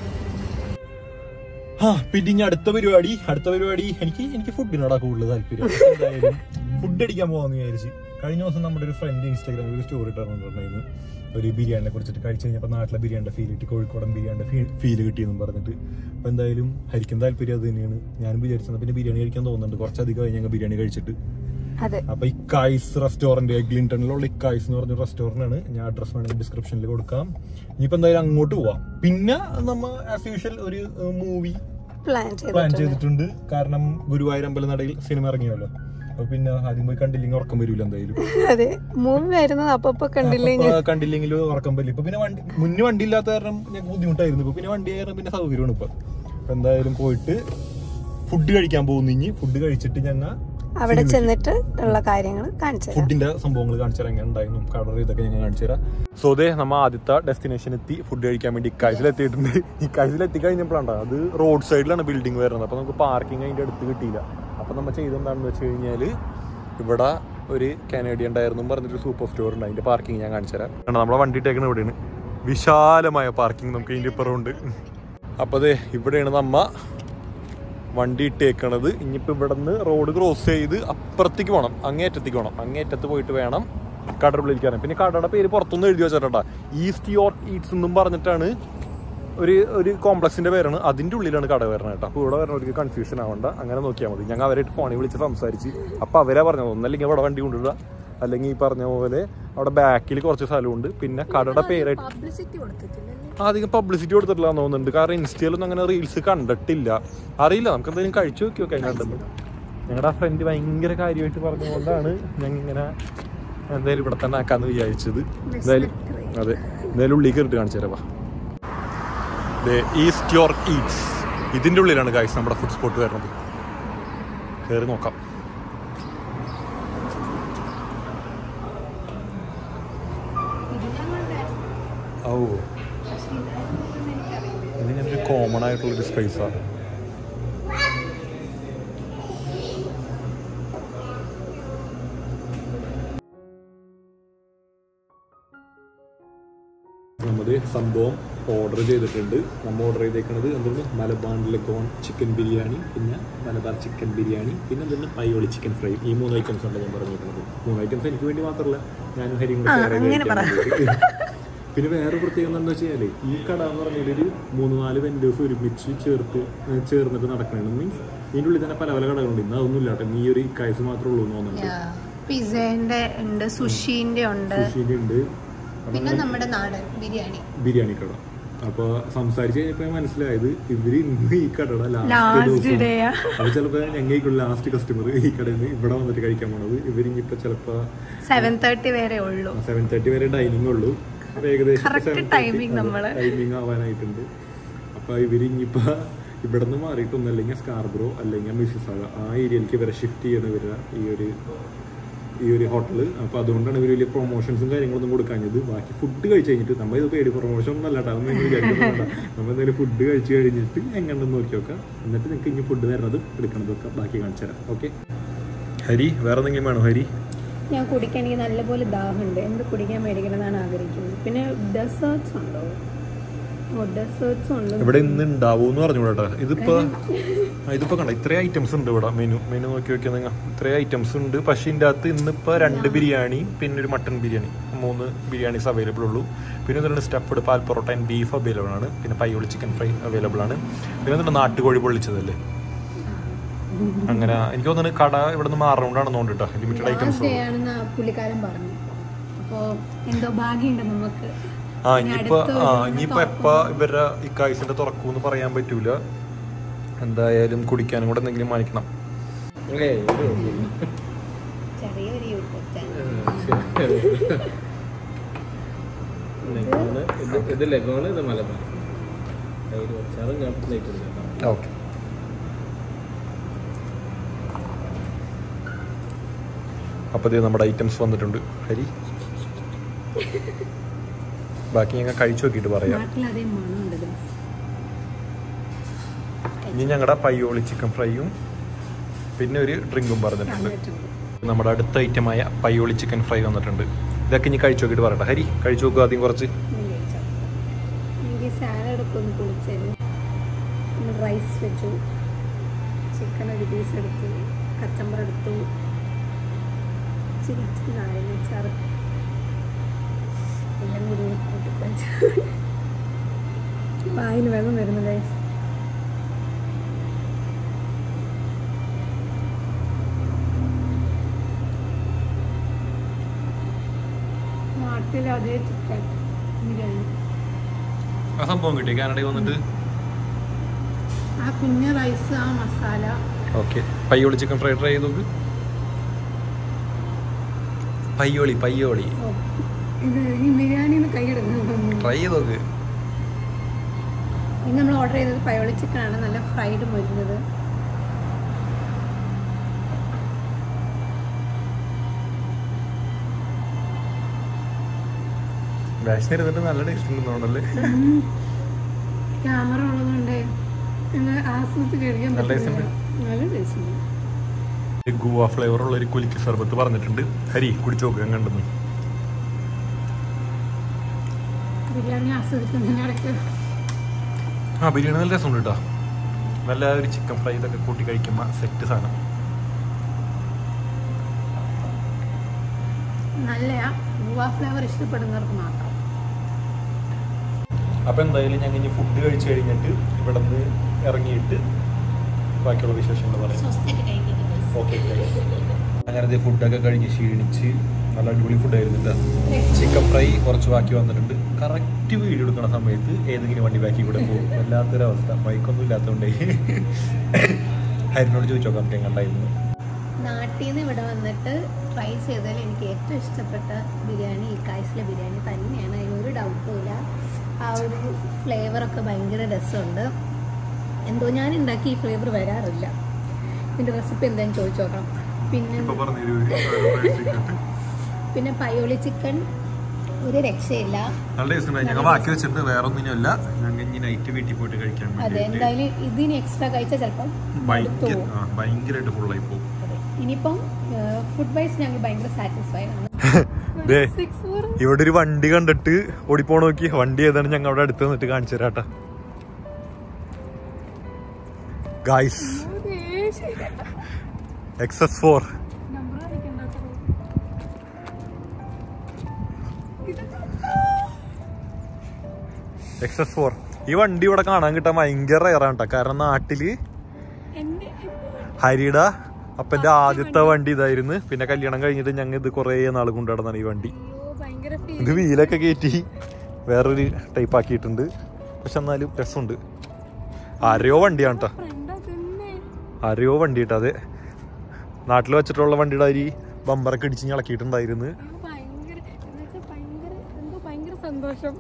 ആ പിന്നെ ഇനി അടുത്ത പരിപാടി അടുത്ത പരിപാടി എനിക്ക് എനിക്ക് ഫുഡിനോടാ കൂടുതൽ താല്പര്യം എന്തായാലും ഫുഡ് അടിക്കാൻ പോകാന്ന് വിചാരിച്ച് കഴിഞ്ഞ ദിവസം നമ്മുടെ ഒരു ഫ്രണ്ട് ഇൻസ്റ്റാഗ്രാമിൽ ഒരു സ്റ്റോറി ഇട്ടിട്ടുണ്ടായിരുന്നു ഒരു ബിരിയാണിനെ കുറിച്ചിട്ട് കഴിച്ചു കഴിഞ്ഞപ്പോൾ നാട്ടിലെ ബിരിയാണിയുടെ ഫീൽ കിട്ടി കോഴിക്കോടൻ ബിരിയാണിയുടെ ഫീൽ കിട്ടിയെന്നും പറഞ്ഞിട്ട് അപ്പോൾ എന്തായാലും ഹരിക്കും താല്പര്യം അത് തന്നെയാണ് ഞാനും വിചാരിച്ചത് പിന്നെ ബിരിയാണി കഴിക്കാൻ തോന്നുന്നുണ്ട് കുറച്ചധികം കഴിഞ്ഞ് ഞങ്ങൾ ബിരിയാണി കഴിച്ചിട്ട് അതെ അപ്പൊ ഇക്കായ്സ് റെസ്റ്റോറന്റ് എഗ്ലിൻടണിലുള്ള ഇക്കായ്സ് എന്ന് പറഞ്ഞ റെസ്റ്റോറന്റ് ആണ് ഞാൻ അഡ്രസ് വേണമെങ്കിൽ ഡിസ്ക്രിപ്ഷനിൽ കൊടുക്കാം ഇനിയിപ്പോ എന്തായാലും അങ്ങോട്ട് പോവാം പിന്നെ നമ്മ ആസ് യൂഷ്വൽ ഒരു മൂവി പ്ലാൻ പ്ലാൻ ചെയ്തിട്ടുണ്ട് ചെയ്തിട്ടുണ്ട് കാരണം ഗുരുവായൂർ അമ്പലനടയിൽ സിനിമ ഇറങ്ങിയല്ലോ അപ്പൊ പിന്നെ ആദ്യം പോയി കണ്ടില്ലെങ്കിൽ ഉറക്കം വരില്ല എന്തായാലും അതെ മൂവി വരുന്നത് അപ്പൊ കണ്ടില്ലെങ്കിൽ അപ്പൊ കണ്ടില്ലെങ്കിൽ ഉറക്കം വരില്ല ഇപ്പൊ പിന്നെ വണ്ടി മുന്നേ വണ്ടി ഇല്ലാത്ത കാരണം ഞങ്ങൾക്ക് ബുദ്ധിമുട്ടായിരുന്നു ഇപ്പൊ പിന്നെ വണ്ടി ആയിരുന്നു പിന്നെ സൗകര്യമാണ് ഇപ്പൊ അപ്പൊ എന്തായാലും പോയിട്ട് ഫുഡ് കഴിക്കാൻ പോകുന്നു ഇനി ഫുഡ് കഴിച്ചിട്ട് ഞങ്ങൾ അവിടെ ചെന്നിട്ട് ഉള്ള കാര്യങ്ങൾ കാണിച്ചു തരാം ഫുഡിന്റെ സംഭവങ്ങൾ കാണിച്ചു തരാൻ എങ്ങനെ ഉണ്ടായിരുന്നു കളർ ഇതൊക്കെ ഞങ്ങൾ കാണിച്ചു തരാം സോ ദേ നമ്മ ആദ്യത്തെ ഡെസ്റ്റിനേഷൻ എത്തി ഫുഡ് കഴിക്കാൻ വേണ്ടി ഇക്കാഴ്ചയിൽ എത്തിയിട്ടുണ്ട് ഇക്കാഴ്ചയിൽ എത്തി കഴിഞ്ഞപ്പോഴാണ് അത് റോഡ് സൈഡിലാണ് ബിൽഡിംഗ് വരുന്നത് അപ്പൊ നമുക്ക് പാർക്കിംഗ് അതിന്റെ അടുത്ത് കിട്ടിയില്ല അപ്പൊ നമ്മൾ ചെയ്തെന്താണെന്ന് വെച്ച് കഴിഞ്ഞാൽ ഇവിടെ ഒരു കനേഡിയൻ ഉണ്ടായിരുന്നു പറഞ്ഞിട്ട് സൂപ്പർ സ്റ്റോർ ഉണ്ട് അതിന്റെ പാർക്കിംഗ് ഞാൻ കാണിച്ചു തരാം കാരണം നമ്മളെ വണ്ടി ഇട്ടേക്കുന്ന ഇവിടെയാണ് വിശാലമായ പാർക്കിംഗ് നമുക്ക് ഇതിന്റെ ഇപ്പുറം ഉണ്ട് അപ്പൊ അതെ ഇവിടെയാണ് നമ്മ വണ്ടി ഇട്ടേക്കണത് ഇനിയിപ്പോൾ ഇവിടെ നിന്ന് റോഡ് ക്രോസ് ചെയ്ത് അപ്പുറത്തേക്ക് പോകണം അങ്ങേറ്റത്തേക്ക് പോകണം അങ്ങേറ്റത്ത് പോയിട്ട് വേണം കടയുടെ ഉള്ളിലേക്കാണ് പിന്നെ കടയുടെ പേര് പുറത്തൊന്നും എഴുതി വെച്ചിട്ടാ ഈസ്റ്റ് യോർക്ക് ഈറ്റ്സ് എന്നും പറഞ്ഞിട്ടാണ് ഒരു ഒരു കോംപ്ലക്സിന്റെ പേരാണ് അതിന്റെ ഉള്ളിലാണ് കട വരുന്നത് കേട്ടോ അപ്പോൾ ഇവിടെ വരുന്നവർക്ക് കൺഫ്യൂഷൻ ആവണ്ട അങ്ങനെ നോക്കിയാൽ മതി ഞങ്ങൾ അവരായിട്ട് ഫോണിൽ വിളിച്ച് സംസാരിച്ച് അപ്പോൾ അവരാ പറഞ്ഞത് ഒന്നല്ലെങ്കിൽ അവിടെ വണ്ടി കൊണ്ടുവിടുക അല്ലെങ്കിൽ ഈ പറഞ്ഞ പോലെ അവിടെ ബാക്കിൽ കുറച്ച് സ്ഥലമുണ്ട് പിന്നെ കടയുടെ പേരായിട്ട് പബ്ലിസിറ്റി കൊടുത്തിട്ടില്ലല്ലേ അധികം പബ്ലിസിറ്റി കൊടുത്തിട്ടില്ല എന്ന് തോന്നുന്നുണ്ട് കാരണം ഇൻസ്റ്റയിലൊന്നും അങ്ങനെ റീൽസ് കണ്ടിട്ടില്ല അറിയില്ല നമുക്ക് എന്തെങ്കിലും കഴിച്ചു നോക്കി നോക്കാം കണ്ടെന്ന് ഞങ്ങളുടെ ആ ഫ്രണ്ട് ഭയങ്കര കാര്യമായിട്ട് പറഞ്ഞുകൊണ്ടാണ് ഞങ്ങൾ ഇങ്ങനെ എന്തായാലും ഇവിടെ തന്നെ ആക്കാന്ന് വിചാരിച്ചത് എന്തായാലും അതെ എന്തായാലും ഉള്ളിൽ കയറിട്ട് കാണിച്ചു തരാം ഈസ്റ്റ് യോർക്ക് ഈറ്റ്സ് ഇതിന്റെ ഉള്ളിലാണ് ഗൈസ് നമ്മുടെ ഫുഡ് സ്പോട്ട് വരുന്നത് കയറി നോക്കാം ഇത് ഞങ്ങളുടെ ഓ ഇതിങ്ങനെ ഒരു കോമൺ ആയിട്ടുള്ളൊരു സ്പേസാണ് നമ്മൾ സംഭവം ഓർഡർ ചെയ്തിട്ടുണ്ട് നമ്മൾ ഓർഡർ ചെയ്തേക്കുന്നത് എന്താണ് മലബാർ ലഗോൺ ചിക്കൻ ബിരിയാണി പിന്നെ മലബാർ ചിക്കൻ ബിരിയാണി പിന്നെ എന്താണ് പയ്യോളി ചിക്കൻ ഫ്രൈ ഈ മൂന്ന് ഐറ്റംസ് ഉണ്ട് ഞാൻ പറഞ്ഞിരിക്കുന്നത് മൂന്ന് ഐറ്റംസ് എനിക്ക് വേണ്ടി മാത്രമല്ല ഞാനും ഹരിയും കൂടെ share ചെയ്ത് കഴിക്കാൻ വേണ്ടിയിട്ട്. പിന്നെ വേറെ പ്രത്യേകത എന്താണെന്ന് വെച്ച് കഴിഞ്ഞാൽ ഈ കട എന്ന് പറഞ്ഞാൽ ഒരു മൂന്ന് നാല് വെൻഡേഴ്സ് ഒരുമിച്ച് ചേർത്ത് ഏഹ് ചേർന്നിട്ട് നടക്കണം മീൻസ് ഇതിൻ്റെ ഉള്ളിൽ തന്നെ പല പല കടകളുണ്ട് ഇന്ന് അതൊന്നും ഇല്ല കേട്ടോ ഈ ഒരു ഇക്കായസ് മാത്രമേ ഉള്ളൂ എന്ന് തോന്നുന്നുണ്ട് പിസേന്റെ ഉണ്ട് സുഷീന്റെ ഉണ്ട് സുഷീൻ്റെ ഉണ്ട് പിന്നെ നമ്മുടെ നാടൻ ബിരിയാണി ബിരിയാണി കട അപ്പൊ സംസാരിച്ച് കഴിഞ്ഞപ്പോ മനസ്സിലായത് ഇവര് ഇന്ന് ഈ കടയുടെ ലാസ്റ്റ് ലാസ്റ്റ് ദിവസം ഡേ അത് ചിലപ്പോ ഞങ്ങൾക്ക് ലാസ്റ്റ് കസ്റ്റമർ ഈ കടയിൽ നിന്ന് ഇവിടെ വന്നിട്ട് കഴിക്കാൻ പോണത് ഇവരിങ്ങിപ്പോ ചിലപ്പോ സെവൻ തേർട്ടി വരെ ഉള്ളൂ സെവൻ തേർട്ടി വരെ ഡൈനിങ് ഉള്ളൂ അപ്പൊ ഏകദേശം Correct timing നമ്മള്. ടൈമിങ് ആവാനായിട്ടുണ്ട് അപ്പൊ ഇവരിങ്ങിപ്പോ ഇവിടെ നിന്ന് മാറിയിട്ട് ഒന്നല്ലെങ്കിൽ സ്കാർബ്രോ അല്ലെങ്കിൽ മിസ്സിസാഗ ആ ഏരിയയിലേക്ക് ഇവരെ ഷിഫ്റ്റ് ചെയ്യണ ഇവരെ ഈ ഒരു ഈ ഒരു ഹോട്ടൽ അപ്പൊ അതുകൊണ്ടാണ് ഇവർ വലിയ പ്രൊമോഷൻസും കാര്യങ്ങളൊന്നും കൊടുക്കാഞ്ഞത് ബാക്കി ഫുഡ് കഴിച്ച് കഴിഞ്ഞിട്ട് നമ്മൾ ഇത് പേടി പ്രൊമോഷൻ ഒന്നും അല്ല കേട്ടോ അതൊന്നും നിങ്ങൾ വിചാരിക്കുന്നില്ല നമ്മൾ എന്തായാലും ഫുഡ് കഴിച്ച് കഴിഞ്ഞിട്ട് എങ്ങനെയുണ്ടെന്ന് നോക്കി നോക്കാം എന്നിട്ട് നിങ്ങൾക്ക് ഇനി ഫുഡ് തരണതും എടുക്കണതൊക്കെ ബാക്കി കാണിച്ചു തരാം ഓക്കെ ഹരി വേറെ എന്തെങ്കിലും വേണോ ഹരി ഞാൻ കുടിക്കാൻ എനിക്ക് നല്ലപോലെ ദാഹമുണ്ട് എന്ത് കുടിക്കാൻ മേടിക്കണമെന്നാണ് ആഗ്രഹിക്കുന്നത് പിന്നെ ഡെസേർട്സ് ഉണ്ടോ ഓ ഡെസേർട്സ് ഉണ്ട് ഇവിടെ ഇന്ന് ഉണ്ടാവൂന്ന് പറഞ്ഞു കേട്ടോ ഇതിപ്പോ ആ, ഇതിപ്പോ കണ്ട ഇത്രയും ഐറ്റംസ് ഉണ്ട് ഇവിടെ മെനു മെനു നോക്കി നോക്കിയാൽ നിങ്ങൾ ഇത്രയും ഐറ്റംസ് ഉണ്ട് പക്ഷെ ഇതിൻ്റെ അകത്ത് ഇന്നിപ്പോ രണ്ട് ബിരിയാണി പിന്നെ ഒരു മട്ടൺ ബിരിയാണി മൂന്ന് ബിരിയാണീസ് അവൈലബിൾ ഉള്ളൂ പിന്നെ ഇതിലുണ്ട് സ്റ്റഫ്ഡ് പാൽ പൊറോട്ട ആൻഡ് ബീഫ് അവൈലബിൾ ആണ് പിന്നെ പയ്യോളി ചിക്കൻ ഫ്രൈ അവൈലബിൾ ആണ് പിന്നെ ഇതിന്റെ നാട്ടുകോഴി പൊള്ളിച്ചതല്ലേ അങ്ങനെ എനിക്ക് തോന്നുന്നു കട ഇവിടെ നിന്ന് മാറുകൊണ്ടാണ് തോന്നുന്നു കേട്ടോ ലിമിറ്റഡ് ഐറ്റംസ് ലാസ്റ്റ് ഡേ ആണെന്ന് ആ പുള്ളിക്കാരൻ പറഞ്ഞു അപ്പോൾ എന്തോ ഭാഗ്യമുണ്ട് നമുക്ക് ആ ഇനിയിപ്പോ ആ ഇനിയിപ്പോ എപ്പ ഇവരുടെ ഇക്കായ്സിന്റെ തുറക്കൂന്ന് പറയാൻ പറ്റൂല എന്തായാലും കുടിക്കാനും കൂടെ എന്തെങ്കിലും വാങ്ങിക്കണം ഏയ്, ഒരു കുഴപ്പമില്ല. ചെറിയൊരു യൂട്യൂബ് ചാനൽ ലഗോണ് ഇത് ഇത് ലഗോണ് ഇത് മലബാർ തൈര് വെച്ചാലും ഞാൻ പ്ലേറ്റ് എടുക്കാം ഓക്കെ അപ്പൊ ദേ നമ്മുടെ ഐറ്റംസ് വന്നിട്ടുണ്ട് ഹരി ബാക്കി ഞങ്ങൾ കഴിച്ചു നോക്കിയിട്ട് പറയാം നാട്ടിൽ അതേ മണമുണ്ട് guys. ഇനി ഞങ്ങളുടെ പയ്യോളി ചിക്കൻ ഫ്രൈയും പിന്നെ ഒരു ഡ്രിങ്കും പറഞ്ഞിട്ടുണ്ട് തന്നിട്ടുണ്ട്. നമ്മുടെ അടുത്ത ഐറ്റമായ പയ്യോളി ചിക്കൻ ഫ്രൈ വന്നിട്ടുണ്ട് ഇതൊക്കെ ഇനി കഴിച്ചു നോക്കിയിട്ട് പറയട്ടെ ഹരി കഴിച്ചു നോക്കുക ആദ്യം കുറച്ച് ഞാൻ കഴിച്ചോ. എനിക്ക് സാലഡ് ഒക്കെ ഒന്ന് കുളിച്ചത് റൈസ് വെച്ചു ചിക്കൻ ഒരു പീസ് എടുത്തു കച്ചമ്പർ എടുത്തു ഇച്ചിരി ഇച്ചിരി നാരങ്ങ അച്ചാറ് എല്ലാം കൂടി കൂട്ടിക്കുവച്ചു വായിൽ വെള്ളം വരുന്നു ഗൈസ് നാട്ടിലെ അതേ ചിക്കൻ ബിരിയാണി ആ സംഭവം കിട്ടി കാനഡയിൽ വന്നിട്ട് ആ കുഞ്ഞ റൈസ് ആ masala okay Payyoli chicken fry try ചെയ്ത് നോക്ക് പയ്യോളി പയ്യോളി ഓ, ഇത് ഈ ബിരിയാണിന്ന് കൈയെടുക്കുന്നു ട്രൈ ചെയ്ത് നോക്ക് ഇന്ന് നമ്മൾ ഓർഡർ ചെയ്തത് പയോളി ചിക്കൻ ആണ് നല്ല ഫ്രൈഡ് വരുന്നത് വാക്സിൻ ഇരുന്നിട്ട് നല്ല ടേസ്റ്റ് ഉണ്ടെന്നുണ്ടല്ലേ ക്യാമറ ഉള്ളതുകൊണ്ട് ഞങ്ങൾ ആസ്വദിച്ച് കഴിക്കാൻ നല്ല taste പറ്റുന്നില്ല. നല്ല ടേസ്റ്റ് ഉണ്ട് ഗുവ ഫ്ലേവർ ഉള്ള ഒരു കുലിക്ക് സർബത്ത് പറഞ്ഞിട്ടുണ്ട് ഹരി കുടിച്ചു നോക്കുക കണ്ടെന്ന് ബിരിയാണി ആസ്വദിക്കുന്നതിനിടയ്ക്ക് ആ ബിരിയാണി നല്ല രസമുണ്ട് കേട്ടോ നല്ല ഒരു ചിക്കൻ ഫ്രൈ ഇതൊക്കെ കൂട്ടി കഴിക്കുമ്പോൾ സെറ്റ് സാധനം നല്ല ഗുവ ഫ്ലേവർ ഇഷ്ടപ്പെടുന്നവർക്ക് മാത്രം അപ്പൊ എന്തായാലും ഞങ്ങൾ ഇനി ഫുഡ് കഴിച്ചു കഴിഞ്ഞിട്ട് ഇവിടെ നിന്ന് ഇറങ്ങിയിട്ട് ബാക്കിയുള്ള വിശേഷങ്ങൾ പറയാം ഓക്കെ അങ്ങനെ ഫുഡൊക്കെ കഴിഞ്ഞ് ക്ഷീണിച്ച് നല്ല അടിപൊളി ഫുഡായിരുന്നു ചിക്കൻ ഫ്രൈ കുറച്ച് ബാക്കി വന്നിട്ടുണ്ട് കറക്റ്റ് വീഡിയോ എടുക്കുന്ന സമയത്ത് ഏതെങ്കിലും വണ്ടി ബാക്കി കൂടെ പോകും വല്ലാത്തൊരവസ്ഥ ബൈക്കൊന്നും ഇല്ലാത്തതുകൊണ്ടേ ഹരിനോട് ചോദിച്ചു നോക്കാം നമുക്ക് എങ്ങണ്ടായിരുന്നു നാട്ടിൽ നിന്ന് ഇവിടെ വന്നിട്ട് ട്രൈ ചെയ്തതിൽ എനിക്ക് ഏറ്റവും ഇഷ്ടപ്പെട്ട ബിരിയാണി ഈ കായ്സിലെ ബിരിയാണി തന്നെയാണ് അതിനൊരു ഡൗട്ടും ഇല്ല ആ ഒരു ഫ്ലേവറൊക്കെ ഭയങ്കര രസമുണ്ട് എന്തോ ഞാൻ ഉണ്ടാക്കി ഈ ഫ്ലേവർ വരാറില്ല ഇതിൻ്റെ റെസിപ്പി എന്തായാലും ചോദിച്ചു നോക്കാം പിന്നെ പിന്നെ പയോളി ചിക്കൻ ഒരു രക്ഷയില്ല നല്ല ടേസ്റ്റ് ഉണ്ടായി ഞങ്ങൾ ബാക്കി വെച്ചിട്ടുണ്ട് വേറെ ഒന്നിനുമല്ല ഞങ്ങൾ ഇനി നൈറ്റ് വീട്ടിൽ പോയിട്ട് കഴിക്കാൻ അതെ വേണ്ടി എന്തായാലും ഇതിന് എക്സ്ട്രാ കഴിച്ചാൽ ചിലപ്പം മടുത്തു ഭയങ്കര പോകും. ആ, ഭയങ്കരമായിട്ട് ഫുള്ളായി പോകും അതെ. ഇനിയിപ്പം ഫുഡ് വൈസ് ഞങ്ങൾ ഭയങ്കര സാറ്റിസ്ഫൈഡ് ആണ് ദേ. Six four. ഇവിടെ ഒരു വണ്ടി കണ്ടിട്ട് ഓടിപ്പോണ നോക്കി വണ്ടി ഏതാണ് ഞങ്ങൾ അവിടെ അടുത്ത് നിന്നിട്ട് കാണിച്ചു തരാട്ടാ guys X S four Number കാണിക്കണ്ടാട്ടോ. എക്സ് എസ് ഫോർ ഈ വണ്ടി ഇവിടെ കാണാൻ കിട്ടാൻ ഭയങ്കര റയറാണ് കേട്ടോ കാരണം നാട്ടില് എന്നെ ഹരിയുടെ അപ്പന്റെ ആദ്യത്തെ വണ്ടി ഇതായിരുന്നു പിന്നെ കല്യാണം കഴിഞ്ഞിട്ട് ഞങ്ങൾ ഇത് കുറേ നാൾ കൊണ്ടുനടന്നാണ് ഈ വണ്ടി അയ്യോ, ഭയങ്കര feel. ഇത് വീലൊക്കെ കയറ്റി വേറൊരു ടൈപ്പ് ആക്കിയിട്ടുണ്ട് പക്ഷെ എന്നാലും രസമുണ്ട് ആരെയോ വണ്ടിയാണ് കേട്ടോ Friend അതന്നെ. ആരെയോ വണ്ടി കേട്ടോ അതെ നാട്ടിൽ വെച്ചിട്ടുള്ള വണ്ടിയുടെ അരി ബമ്പറൊക്കെ ഇടിച്ച് ഇളക്കിയിട്ടുണ്ടായിരുന്നു അയ്യോ, ഭയങ്കര എന്നുവെച്ചാ ഭയങ്കര എന്തോ ഭയങ്കര സന്തോഷം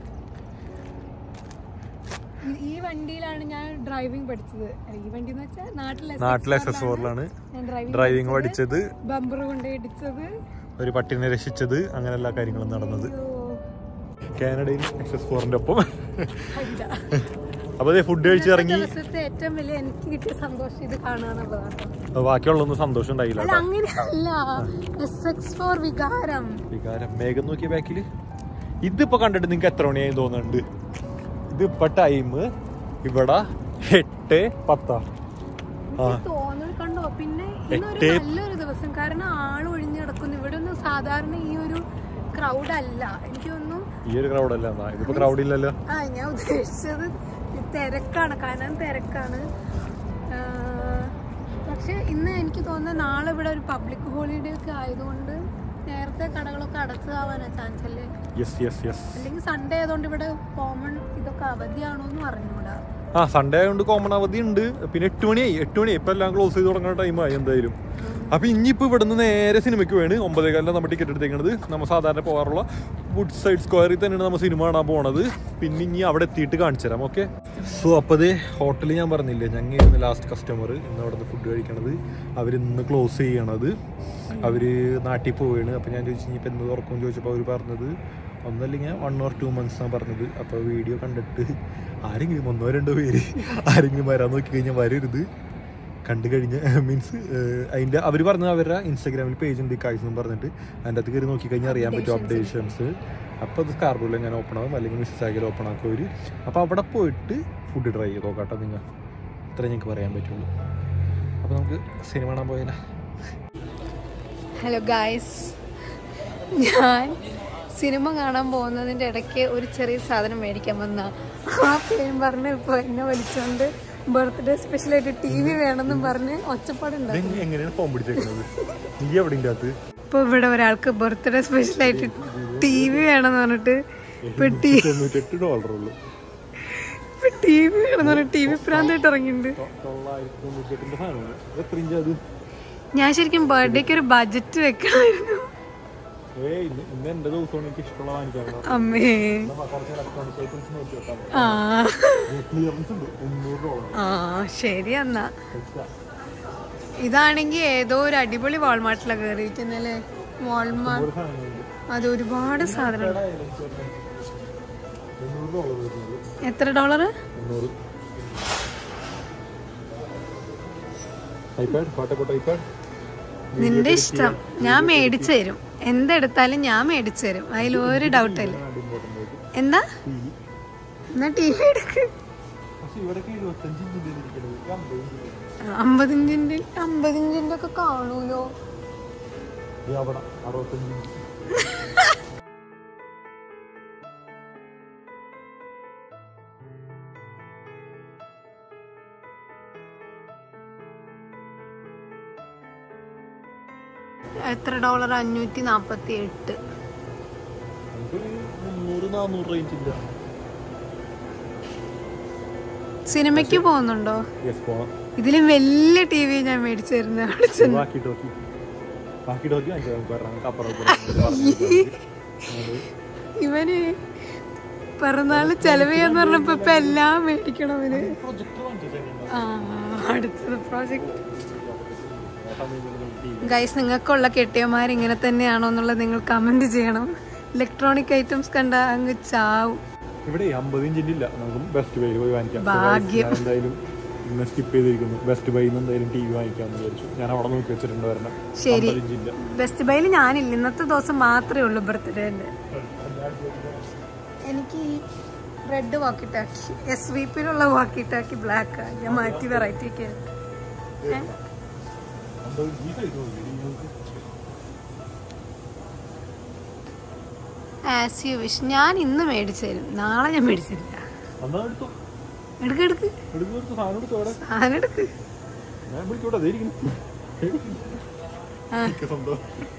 ഈ- ഈ വണ്ടിയിലാണ് ഞാൻ ഡ്രൈവിംഗ് പഠിച്ചത് അല്ല, ഈ വണ്ടി എന്ന് വെച്ചാൽ നാട്ടിലെ നാട്ടിലെ എസ് എസ് ഫോറിലാണ് ഞാൻ ഡ്രൈവിംഗ് ഡ്രൈവിംഗ് പഠിച്ചത് ബമ്പർ കൊണ്ട് ഇടിച്ചത് ഒരു പട്ടിനെ രക്ഷിച്ചത് അങ്ങനെ എല്ലാ കാര്യങ്ങളും നടന്നത് അയ്യോ, കാനഡയിൽ എക്സ് എസ് ഫോറിന്റെ ഒപ്പം അല്ല. അപ്പൊ അതെ ഫുഡ് കഴിച്ച് ഇറങ്ങി ദിവസത്തെ ഏറ്റവും വലിയ എനിക്ക് കിട്ടിയ സന്തോഷം ഇത് കാണാനുള്ളതാണ് ബാക്കിയുള്ളൊന്നും സന്തോഷം ഉണ്ടായില്ല അല്ല കേട്ടോ അങ്ങനെയല്ല എസ് എക്സ് ഫോർ വികാരം വികാരം മേഘം നോക്കിയ ബാക്കില് ഇതിപ്പോ കണ്ടിട്ട് നിങ്ങക്ക് എത്ര മണിയായി തോന്നുന്നുണ്ട് ഇതിപ്പോ ടൈം ഇവിടെ എട്ട് പത്താ ആ തോന്നൽ കണ്ടോ പിന്നെ ഇന്നൊരു എട്ടേ- നല്ലൊരു ദിവസം കാരണം ആൾ ഒഴിഞ്ഞു കിടക്കുന്നു ഇവിടെ ഒന്നും സാധാരണ ഈ ഒരു ക്രൗഡ് അല്ല എനിക്ക് തോന്നുന്നു ഈ ഒരു ക്രൗഡ് അല്ല എന്നാ ഇതിപ്പോ ക്രൗഡ് ഇല്ലല്ലോ ആ ഞാൻ ഉദ്ദേശിച്ചത് ഈ തിരക്കാണ് കാരണം തിരക്കാണ് ആ, പക്ഷെ ഇന്ന് എനിക്ക് തോന്നുന്നത് നാളെ ഇവിടെ ഒരു പബ്ലിക് ഹോളിഡേ ഒക്കെ ആയതുകൊണ്ട് നേരത്തെ കടകളൊക്കെ അടച്ചതാവാനാ ചാൻസ് അല്ലേ യെസ് യെസ് യെസ് അല്ലെങ്കിൽ സൺഡേ ആയതുകൊണ്ട് ഇവിടെ കോമൺ ഇതൊക്കെ അവധിയാണോ എന്ന് അറിഞ്ഞൂടാ ആ സൺഡേ ആയതുകൊണ്ട് കോമൺ അവധി ഉണ്ട് പിന്നെ എട്ട് മണിയായി എട്ട് മണിയായി ഇപ്പൊ എല്ലാം ക്ലോസ് ചെയ്ത് തുടങ്ങുന്ന ടൈമായി എന്തായാലും അപ്പൊ ഇനിയിപ്പോ ഇവിടുന്ന് നേരെ സിനിമയ്ക്ക് വേണ് ഒമ്പതേകാലിലാണ് നമ്മൾ ടിക്കറ്റ് എടുത്തേക്കണത് നമ്മൾ സാധാരണ പോകാറുള്ള വുഡ് സൈഡ് സ്ക്വയറിൽ തന്നെയാണ് നമ്മൾ സിനിമ കാണാൻ പോണത് പിന്നെ ഇനി അവിടെ എത്തിയിട്ട് കാണിച്ചു തരാം ഓക്കെ സോ അപ്പോൾ അത് ഹോട്ടലിൽ ഞാൻ പറഞ്ഞില്ലേ ഞങ്ങൾ ഇന്ന് ലാസ്റ്റ് കസ്റ്റമർ ഇന്ന് അവിടെ നിന്ന് ഫുഡ് കഴിക്കണത് അവർ ഇന്ന് ക്ലോസ് ചെയ്യണത് അവർ നാട്ടിൽ പോവുകയാണ് അപ്പോൾ ഞാൻ ചോദിച്ചു ഇനിയിപ്പോൾ എന്ന് തുറക്കും ചോദിച്ചപ്പോൾ അവർ പറഞ്ഞത് ഒന്നല്ലെങ്കിൽ വൺ ഓർ ടു മന്ത്സ് ആണ് പറഞ്ഞത് അപ്പോൾ വീഡിയോ കണ്ടിട്ട് ആരെങ്കിലും ഒന്നോ രണ്ടോ പേര് ആരെങ്കിലും വരാൻ നോക്കി കഴിഞ്ഞാൽ വരരുത് കണ്ടു കഴിഞ്ഞ് മീൻസ് അതിൻ്റെ അവർ പറഞ്ഞത് അവരുടെ ഇൻസ്റ്റാഗ്രാമിൽ പേജ് ഉണ്ട് കായ്സ് എന്ന് പറഞ്ഞിട്ട് അതിൻ്റെ അകത്ത് കയറി നോക്കി കഴിഞ്ഞാൽ അറിയാൻ പറ്റും അപ്ഡേഷൻസ് അപ്പോൾ അത് സ്കാർബോയിൽ എങ്ങനെ ഓപ്പൺ ആകും അല്ലെങ്കിൽ മിസ്സാക്കിൽ ഓപ്പൺ ആക്കും അവർ അപ്പോൾ അവിടെ പോയിട്ട് ഫുഡ് ട്രൈ ചെയ്ത് നോക്കാട്ടോ നിങ്ങൾ ഇത്ര ഞങ്ങൾക്ക് പറയാൻ പറ്റുള്ളൂ അപ്പോൾ നമുക്ക് സിനിമ കാണാൻ പോയാലോ ഹലോ ഗായ്സ് ഞാൻ സിനിമ കാണാൻ പോകുന്നതിൻ്റെ ഇടയ്ക്ക് ഒരു ചെറിയ സാധനം മേടിക്കാൻ വന്ന ആ പേരും പറഞ്ഞ് ഇപ്പോൾ എന്നെ വിളിച്ചുകൊണ്ട് ബർത്ത്ഡേ സ്പെഷ്യലായിട്ട് ടി വി വേണമെന്നും പറഞ്ഞ് ഒച്ചപ്പാടുണ്ടായി ഇത് എങ്ങനെയാണ് ഫോൺ പിടിച്ചേക്കുന്നത് നീ എവിടെ ഇതിൻ്റെ അകത്ത് ഇപ്പോൾ ഇവിടെ ഒരാൾക്ക് ബർത്ത്ഡേ സ്പെഷ്യലായിട്ട് ടി വി വേണമെന്ന് പറഞ്ഞിട്ട് ഇപ്പൊ ടി തൊണ്ണൂറ്റെട്ട് ഡോളറുള്ളൂ ഇപ്പൊ ടി വി വേണമെന്ന് പറഞ്ഞിട്ട് ടി വി പ്രാന്തായിട്ട് ഇറങ്ങിയിട്ടുണ്ട് തൊള്ളായിരത്തി തൊണ്ണൂറ്റെട്ടിൻ്റെ സാധനമാണ് എത്ര ഇഞ്ച് അത് ഞാൻ ശരിക്കും ബർത്ത്ഡേക്ക് ഒരു ബജറ്റ് വെക്കണമായിരുന്നു ഏയ് ഇന്ന് ഇന്ന് എൻ്റെ ദിവസമാണ് എനിക്ക് ഇഷ്ടമുള്ള വാങ്ങിക്കാൻ അമ്മേ കുറച്ച് ഇലക്ട്രോണിക് ഐറ്റംസ് നോക്കി വെക്കാം ആ ക്ലിയറൻസ് ഉണ്ട് മുന്നൂറ് ഡോളർ ആ ശരി എന്നാ ഇതാണെങ്കിൽ ഏതോ ഒരു അടിപൊളി വാൾമാർട്ടിലാണ് കയറിയിരിക്കുന്നല്ലേ വാൾമാർട്ട് ഒരു സാധനമുണ്ട് അത് ഒരുപാട് സാധനം മുന്നൂറ് ഡോളർ വരുന്നത് എത്ര ഡോളർ മുന്നൂറ് ഐപാഡ് പാട്ടക്കോട്ട ഐപാഡ് നിന്റെ ഇഷ്ടം ഞാൻ മേടിച്ചു തരും എന്തെടുത്താലും ഞാൻ മേടിച്ചു തരും അതിൽ ഒരു ഡൗട്ടില്ല ഇമ്പോർട്ടൻ്റ് ആയിട്ട് എന്താ എന്നാ ടി വി എടുക്ക് പക്ഷെ ഇവിടെയൊക്കെ ഇരുപത്തഞ്ച് ഇഞ്ചിൻ്റെ ഇരിക്കുന്നത് ഇത് അമ്പത് ഇഞ്ചിൻ്റെ അമ്പതിഞ്ചിന്റെ അമ്പതിഞ്ചിന്റെ ഒക്കെ കാണൂലോ ഇത് അവിടെ അറുപത്തഞ്ച് ഇഞ്ച് എത്ര ഡോളർ അഞ്ഞൂറ്റി നാപ്പത്തി എട്ട് മുന്നൂറ് നാന്നൂറ് റേഞ്ച് ഇല്ല സിനിമയ്ക്ക് പോകുന്നുണ്ടോ യെസ് പോണം ഇതിലും വലിയ ടി വി ഞാൻ മേടിച്ചു തരുന്ന അവിടെ ചെന്ന് ബാക്കി ടോക്കി ബാക്കി ടോക്കി വാങ്ങിക്കാം നമുക്ക് വരാം. നമുക്ക് അപ്പുറം ഇപ്പുറം ഇവന് പിറന്നാള് ചെലവ് ചെയ്യാന്ന് പറഞ്ഞപ്പോ ഇപ്പൊ എല്ലാം മേടിക്കണം അവന് പ്രൊജക്ട് വാങ്ങിച്ചു ആ അടുത്തത് പ്രോജക്റ്റ് ഗൈസ് നിങ്ങൾക്കുള്ള കെട്ടിയന്മാർ ഇങ്ങനെ തന്നെയാണോ എന്നുള്ളത് നിങ്ങൾ കമന്റ് ചെയ്യണം ഇലക്ട്രോണിക് ഐറ്റംസ് കണ്ട അങ്ങ് ചാവും ഇവിടെ അമ്പത് ഇഞ്ചിന്റെ ഇല്ല നമുക്ക് ബെസ്റ്റ് ബൈ പോയി വാങ്ങിക്കാം ഭാഗ്യം. ഞാൻ എന്തായാലും ഇന്ന് സ്കിപ്പ് ചെയ്തിരിക്കുന്നു ബെസ്റ്റ് ബൈന്ന് എന്തായാലും ടി വി വാങ്ങിക്കാന്ന് വിചാരിച്ചു ഞാൻ അവിടെ നോക്കി വെച്ചിട്ടുണ്ട് വരണം ശരി അമ്പത് ഇഞ്ചില്ല ബെസ്റ്റ് ബൈയിൽ ഞാനില്ല ഇന്നത്തെ ദിവസം മാത്രമേ ഉള്ളൂ ബർത്ത്ഡേന്റെ എനിക്ക് ഈ റെഡ് വാക്കിട്ടാക്കി എസ് വി പിയിലുള്ള വാക്കിട്ടാക്കി ബ്ലാക്ക് ഞാൻ മാറ്റി വെറൈറ്റി ഒക്കെ അമ്പത് ഈ സൈഡ് നോക്കി ആസ് യു വിഷ് ഞാൻ ഇന്ന് മേടിച്ചു തരും നാളെ ഞാൻ മേടിച്ചില്ല എന്നാ എടുത്തു എടുക്ക് എടുക്ക് എടുത്തു എടുത്തു സാധനം എടുത്തു അവിടെ സാധനം എടുക്ക് ഞാൻ വിളിച്ചോട്ടെ അതേ ഇരിക്കുന്നു ആ. എനിക്ക് സ്വന്തം